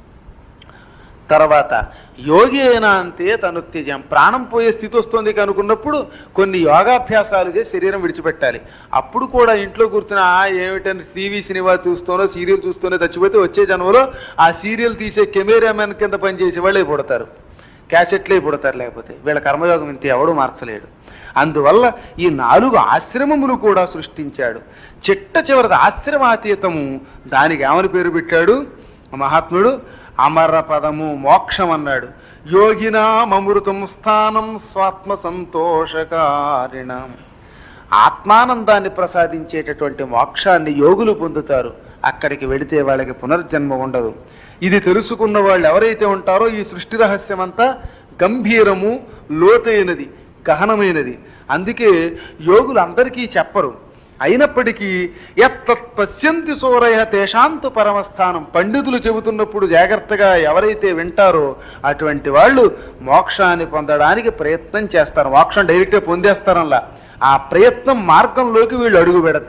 తర్వాత యోగి అయినా అంతే తనుత్యజం ప్రాణం పోయే స్థితి వస్తుంది అనుకున్నప్పుడు కొన్ని యోగాభ్యాసాలు చేసి శరీరం విడిచిపెట్టాలి అప్పుడు కూడా ఇంట్లో కూర్చుని ఆ ఏమిటని టీవీ సినిమా చూస్తూనో సీరియల్ చూస్తూనే చచ్చిపోతే వచ్చే జన్మలో ఆ సీరియల్ తీసే కెమెరామెన్ కింద పనిచేసే వాళ్ళే పుడతారు క్యాసెట్లే పుడతారు లేకపోతే వీళ్ళ కర్మయోగం ఇంత ఎవడు మార్చలేడు అందువల్ల ఈ నాలుగు ఆశ్రమములు కూడా సృష్టించాడు చిట్ట చివరిది ఆశ్రమాతీతము దానికి ఏమని పేరు పెట్టాడు మహాత్ముడు అమర పదము మోక్షం అన్నాడు యోగినామృతం స్థానం స్వాత్మ సంతోషకారిణం ఆత్మానందాన్ని ప్రసాదించేటటువంటి మోక్షాన్ని యోగులు పొందుతారు అక్కడికి వెళితే వాళ్ళకి పునర్జన్మ ఉండదు ఇది తెలుసుకున్న వాళ్ళు ఎవరైతే ఉంటారో ఈ సృష్టి రహస్యం అంతా గంభీరము లోతైనది గహనమైనది అందుకే యోగులు అందరికీ చెప్పరు అయినప్పటికీ ఎత్తత్ పశ్యంతి సూరయ తేషాంతు పరమస్థానం పండితులు చెబుతున్నప్పుడు జాగ్రత్తగా ఎవరైతే వింటారో అటువంటి వాళ్ళు మోక్షాన్ని పొందడానికి ప్రయత్నం చేస్తారు మోక్షం డైరెక్ట్గా పొందేస్తారనలా ఆ ప్రయత్నం మార్గంలోకి వీళ్ళు అడుగు పెడతారు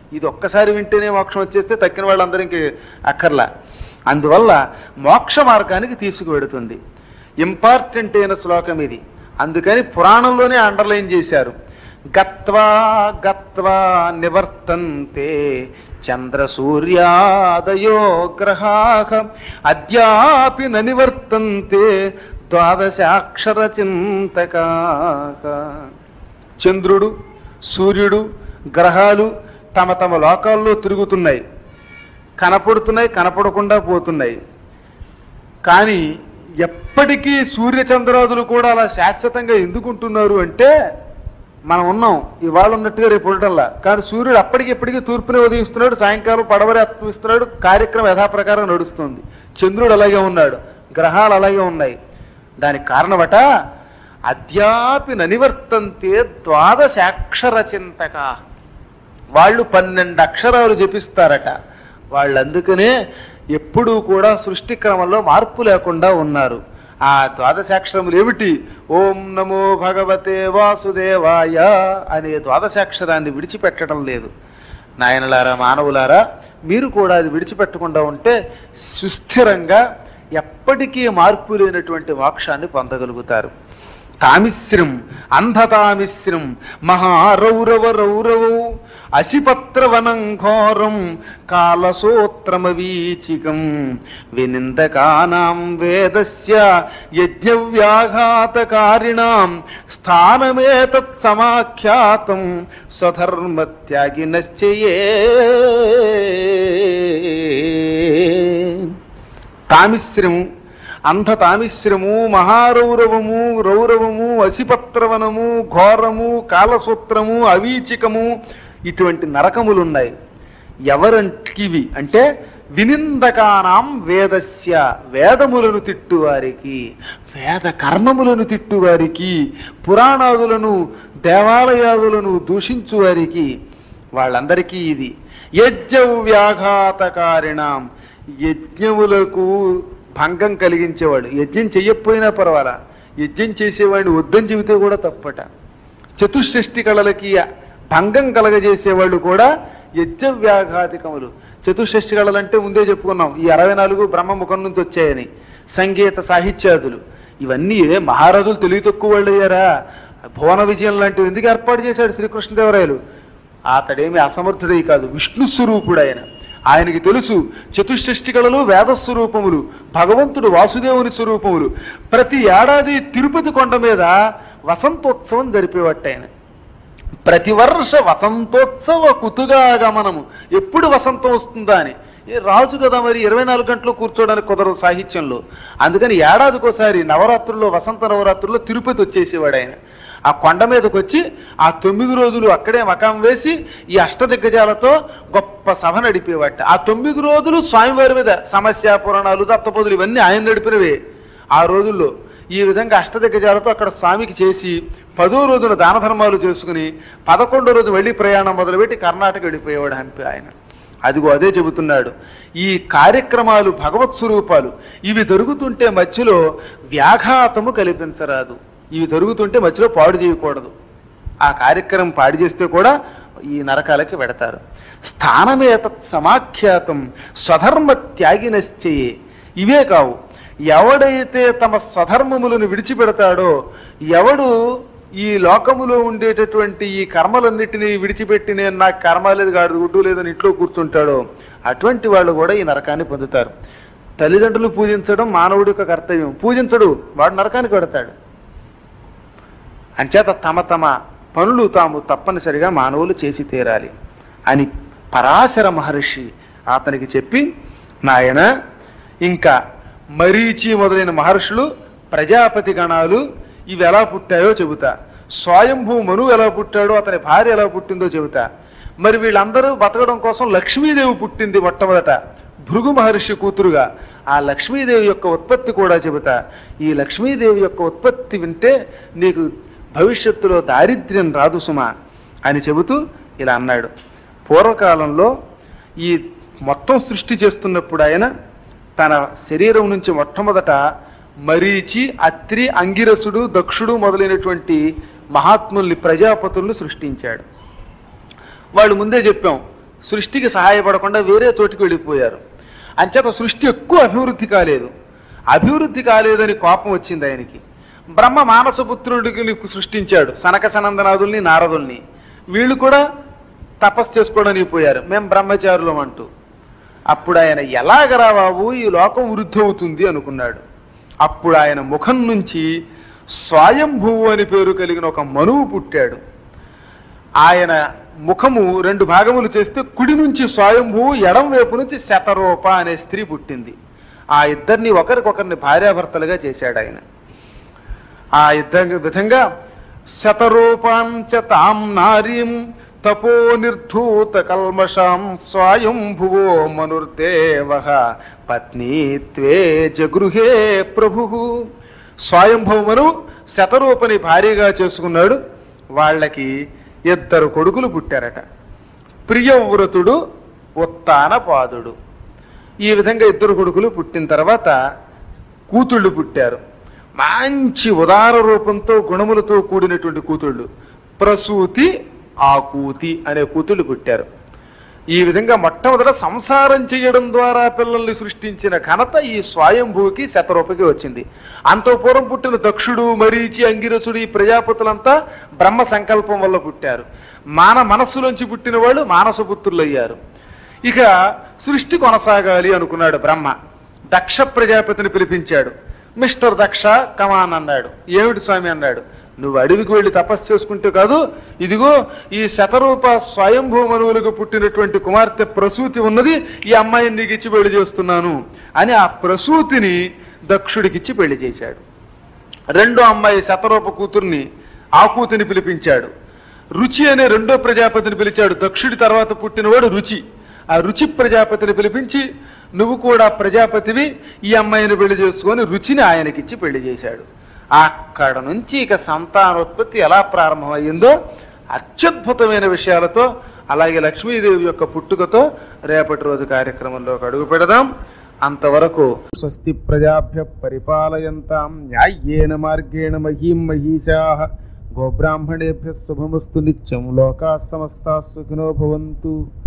ఇది ఒక్కసారి వింటేనే మోక్షం వచ్చేస్తే తక్కిన వాళ్ళందరికీ అక్కర్లా అందువల్ల మోక్ష మార్గానికి తీసుకువెడుతుంది ఇంపార్టెంట్ అయిన శ్లోకం ఇది అందుకని పురాణంలోనే అండర్లైన్ చేశారు గత్వా గత్వా నివర్తంతే చంద్ర సూర్యాదయో గ్రహాః అద్యాపి న నివర్తంతే ద్వాదశాక్షర చింతకాక చంద్రుడు సూర్యుడు గ్రహాలు తమ తమ లోకాల్లో తిరుగుతున్నాయి కనపడుతున్నాయి కనపడకుండా పోతున్నాయి కానీ ఎప్పటికీ సూర్యచంద్రాదులు కూడా అలా శాశ్వతంగా ఎందుకుంటున్నారు అంటే మనం ఉన్నాం ఇవాళ ఉన్నట్టుగా రేపు ఉండటంలా కానీ సూర్యుడు అప్పటికి ఎప్పటికీ తూర్పునే ఉదయిస్తున్నాడు సాయంకాలం పడవరే అస్తమిస్తున్నాడు కార్యక్రమం యథాప్రకారం నడుస్తుంది చంద్రుడు అలాగే ఉన్నాడు గ్రహాలు అలాగే ఉన్నాయి దానికి కారణమట అద్యాపి ననివర్తంతే ద్వాదశాక్షర చింతక వాళ్ళు పన్నెండు అక్షరాలు జపిస్తారట వాళ్ళు అందుకనే ఎప్పుడూ కూడా సృష్టి క్రమంలో మార్పు లేకుండా ఉన్నారు ఆ ద్వాదశాక్షరములు ఏమిటి ఓం నమో భగవతే వాసుదేవాయ అనే ద్వాదశాక్షరాన్ని విడిచిపెట్టడం లేదు నాయనలారా మానవులారా మీరు కూడా అది విడిచిపెట్టకుండా ఉంటే సుస్థిరంగా ఎప్పటికీ మార్పు లేనటువంటి మోక్షాన్ని పొందగలుగుతారు తామిశ్రం అంధతామిశ్రం మహారౌరవ రౌరవౌ అసిపత్రవనం ఘోరం కాలసూత్రమవీచికం వినిందకానాం వేదస్య యజ్ఞవ్యాఘాతకారిణాం స్థానమేతత్ సమాఖ్యాతం స్వధర్మత్యాగినశ్చయే తామిశ్రము అంధ తామిశ్రము మహారౌరవము రౌరవము అసిపత్రవనము ఘోరము కాలసూత్రము అవీచికము ఇటువంటి నరకములున్నాయి ఎవరంటివి అంటే వినిందకానాం వేదస్య వేదములను తిట్టువారికి వేద కర్మములను తిట్టువారికి పురాణాదులను దేవాలయాదులను దూషించువారికి వాళ్ళందరికీ ఇది యజ్ఞ వ్యాఘాతకారిణాం యజ్ఞములకు భంగం కలిగించేవాడు యజ్ఞం చెయ్యకపోయినా పర్వాలా యజ్ఞం చేసేవాడిని వద్దని చెబితే కూడా తప్పట చతుషష్ఠి కళలకి భంగం కలగజేసేవాళ్ళు కూడా యజ్ఞ వ్యాఘాతికములు చతుషష్ఠి కళలు అంటే ముందే చెప్పుకున్నాం ఈ అరవై నాలుగు బ్రహ్మముఖం నుంచి వచ్చాయని సంగీత సాహిత్యాదులు ఇవన్నీ ఏ మహారాజులు తెలివి తక్కువ వాళ్ళు అయ్యారా భువన విజయం లాంటివి ఎందుకు ఏర్పాటు చేశాడు శ్రీకృష్ణదేవరాయలు అతడేమి అసమర్థుడై కాదు విష్ణు స్వరూపుడు ఆయన ఆయనకి తెలుసు చతుషష్ఠి కళలు వేద స్వరూపములు భగవంతుడు వాసుదేవుని స్వరూపములు ప్రతి ఏడాది తిరుపతి కొండ మీద వసంతోత్సవం జరిపేవట్ట ఆయన ప్రతి వర్ష వసంతోత్సవ కుతుగాగమనము ఎప్పుడు వసంతం వస్తుందా అని ఏ రాజు కదా మరి ఇరవై నాలుగు గంటలు కూర్చోవడానికి కుదరదు సాహిత్యంలో అందుకని ఏడాదికోసారి నవరాత్రుల్లో వసంత నవరాత్రుల్లో తిరుపతి వచ్చేసేవాడు ఆయన ఆ కొండ మీదకి వచ్చి ఆ తొమ్మిది రోజులు అక్కడే మకాం వేసి ఈ అష్టదిగ్గజాలతో గొప్ప సభ నడిపేవాట ఆ తొమ్మిది రోజులు స్వామివారి మీద సమస్య పురాణాలు దత్తపదులు ఇవన్నీ ఆయన నడిపినవే ఆ రోజుల్లో ఈ విధంగా అష్టదిగ్గజాలతో అక్కడ స్వామికి చేసి పదో రోజున దాన ధర్మాలు చేసుకుని పదకొండో రోజు వెళ్ళి ప్రయాణం మొదలుపెట్టి కర్ణాటక వెళ్ళిపోయేవాడు హంపి ఆయన అదిగో అదే చెబుతున్నాడు ఈ కార్యక్రమాలు భగవత్ స్వరూపాలు ఇవి జరుగుతుంటే మధ్యలో వ్యాఘాతము కల్పించరాదు ఇవి జరుగుతుంటే మధ్యలో పాడు చేయకూడదు ఆ కార్యక్రమం పాడు చేస్తే కూడా ఈ నరకాలకి వెడతారు స్థానమే తత్ సమాఖ్యాతం స్వధర్మ త్యాగినశ్చయే ఇవే కావు ఎవడైతే తమ స్వధర్మములను విడిచిపెడతాడో ఎవడు ఈ లోకములో ఉండేటటువంటి ఈ కర్మలన్నిటినీ విడిచిపెట్టి నేను నాకు కర్మ లేదు కాదు గుడ్డు లేదని ఇంట్లో కూర్చుంటాడో అటువంటి వాళ్ళు కూడా ఈ నరకాన్ని పొందుతారు తల్లిదండ్రులు పూజించడం మానవుడి యొక్క కర్తవ్యం పూజించడు వాడు నరకానికి పెడతాడు అంచేత తమ తమ పనులు తాము తప్పనిసరిగా మానవులు చేసి తీరాలి అని పరాశర మహర్షి అతనికి చెప్పి నాయన ఇంకా మరీచి మొదలైన మహర్షులు ప్రజాపతి గణాలు ఇవి ఎలా పుట్టాయో చెబుతా స్వయంభూ మనువు ఎలా పుట్టాడో అతని భార్య ఎలా పుట్టిందో చెబుతా మరి వీళ్ళందరూ బతకడం కోసం లక్ష్మీదేవి పుట్టింది మొట్టమొదట భృగు మహర్షి కూతురుగా ఆ లక్ష్మీదేవి యొక్క ఉత్పత్తి కూడా చెబుతా ఈ లక్ష్మీదేవి యొక్క ఉత్పత్తి వింటే నీకు భవిష్యత్తులో దారిద్ర్యం రాదు సుమా అని చెబుతూ ఇలా అన్నాడు పూర్వకాలంలో ఈ మొత్తం సృష్టి చేస్తున్నప్పుడు ఆయన తన శరీరం నుంచి మొట్టమొదట మరీచి అత్రి అంగిరసుడు దక్షుడు మొదలైనటువంటి మహాత్ముల్ని ప్రజాపతుల్ని సృష్టించాడు వాళ్ళు ముందే చెప్పాం సృష్టికి సహాయపడకుండా వేరే చోటికి వెళ్ళిపోయారు అంచేత సృష్టి ఎక్కువ అభివృద్ధి కాలేదు అభివృద్ధి కాలేదని కోపం వచ్చింది ఆయనకి బ్రహ్మ మానసపుత్రుడికి సృష్టించాడు సనక సనందనాథుల్ని నారదుల్ని వీళ్ళు కూడా తపస్సు చేసుకోవడానికి పోయారు మేము బ్రహ్మచారులం అంటూ అప్పుడు ఆయన ఎలాగరా బాబు ఈ లోకం వృద్ధి అవుతుంది అనుకున్నాడు అప్పుడు ఆయన ముఖం నుంచి స్వయంభువు అని పేరు కలిగిన ఒక మనువు పుట్టాడు ఆయన ముఖము రెండు భాగములు చేస్తే కుడి నుంచి స్వయంభువు ఎడం వైపు నుంచి శతరూప అనే స్త్రీ పుట్టింది ఆ ఇద్దరిని ఒకరికొకరిని భార్యాభర్తలుగా చేశాడు ఆయన ఆ యుద్ధ విధంగా శతరూపాంచ తాం నారీం తపో నిర్ధూత కల్మషాం స్వయంభువో మనుర్దేవ పత్నీత్వే జగృహే ప్రభు స్వయంభవమును శతరూపని భార్యగా చేసుకున్నాడు వాళ్ళకి ఇద్దరు కొడుకులు పుట్టారట ప్రియవ్రతుడు ఉత్తాన పాదుడు ఈ విధంగా ఇద్దరు కొడుకులు పుట్టిన తర్వాత కూతుళ్ళు పుట్టారు మంచి ఉదార రూపంతో గుణములతో కూడినటువంటి కూతుళ్ళు ప్రసూతి ఆకూతి అనే కూతుళ్ళు పుట్టారు ఈ విధంగా మొట్టమొదట సంసారం చేయడం ద్వారా పిల్లల్ని సృష్టించిన ఘనత ఈ స్వయంభూకి శతరూపకి వచ్చింది అంత పూర్వం పుట్టిన దక్షుడు మరీచి అంగిరసుడు ఈ ప్రజాపతులంతా బ్రహ్మ సంకల్పం వల్ల పుట్టారు మాన మనస్సులోంచి పుట్టిన వాళ్ళు మానసపుత్రులు అయ్యారు ఇక సృష్టి కొనసాగాలి అనుకున్నాడు బ్రహ్మ దక్ష ప్రజాపతిని పిలిపించాడు మిస్టర్ దక్ష కమాన్ అన్నాడు ఏమిటి స్వామి అన్నాడు నువ్వు అడవికి వెళ్ళి తపస్సు చేసుకుంటే కాదు ఇదిగో ఈ శతరూప స్వయంభూ మనువులకు పుట్టినటువంటి కుమార్తె ప్రసూతి ఉన్నది ఈ అమ్మాయిని నీకు ఇచ్చి పెళ్లి చేస్తున్నాను అని ఆ ప్రసూతిని దక్షుడికిచ్చి పెళ్లి చేశాడు రెండో అమ్మాయి శతరూప కూతుర్ని ఆ కూతుని పిలిపించాడు రుచి అనే రెండో ప్రజాపతిని పిలిచాడు దక్షుడి తర్వాత పుట్టినవాడు రుచి ఆ రుచి ప్రజాపతిని పిలిపించి నువ్వు కూడా ప్రజాపతివి ఈ అమ్మాయిని పెళ్లి చేసుకొని రుచిని ఆయనకిచ్చి పెళ్లి చేశాడు అక్కడ నుంచి ఇక సంతానోత్పత్తి ఎలా ప్రారంభమయ్యిందో అత్యద్భుతమైన విషయాలతో అలాగే లక్ష్మీదేవి యొక్క పుట్టుకతో రేపటి రోజు కార్యక్రమంలో అడుగు పెడదాం అంతవరకు స్వస్తి ప్రజాభ్య పరిపాలయంతాం న్యాయ్యేన మార్గేణ మహీం మహీషా గోబ్రాహ్మణేభ్య శుభమస్తు నిత్యం లోకా సమస్తా సుఖినో భవంతు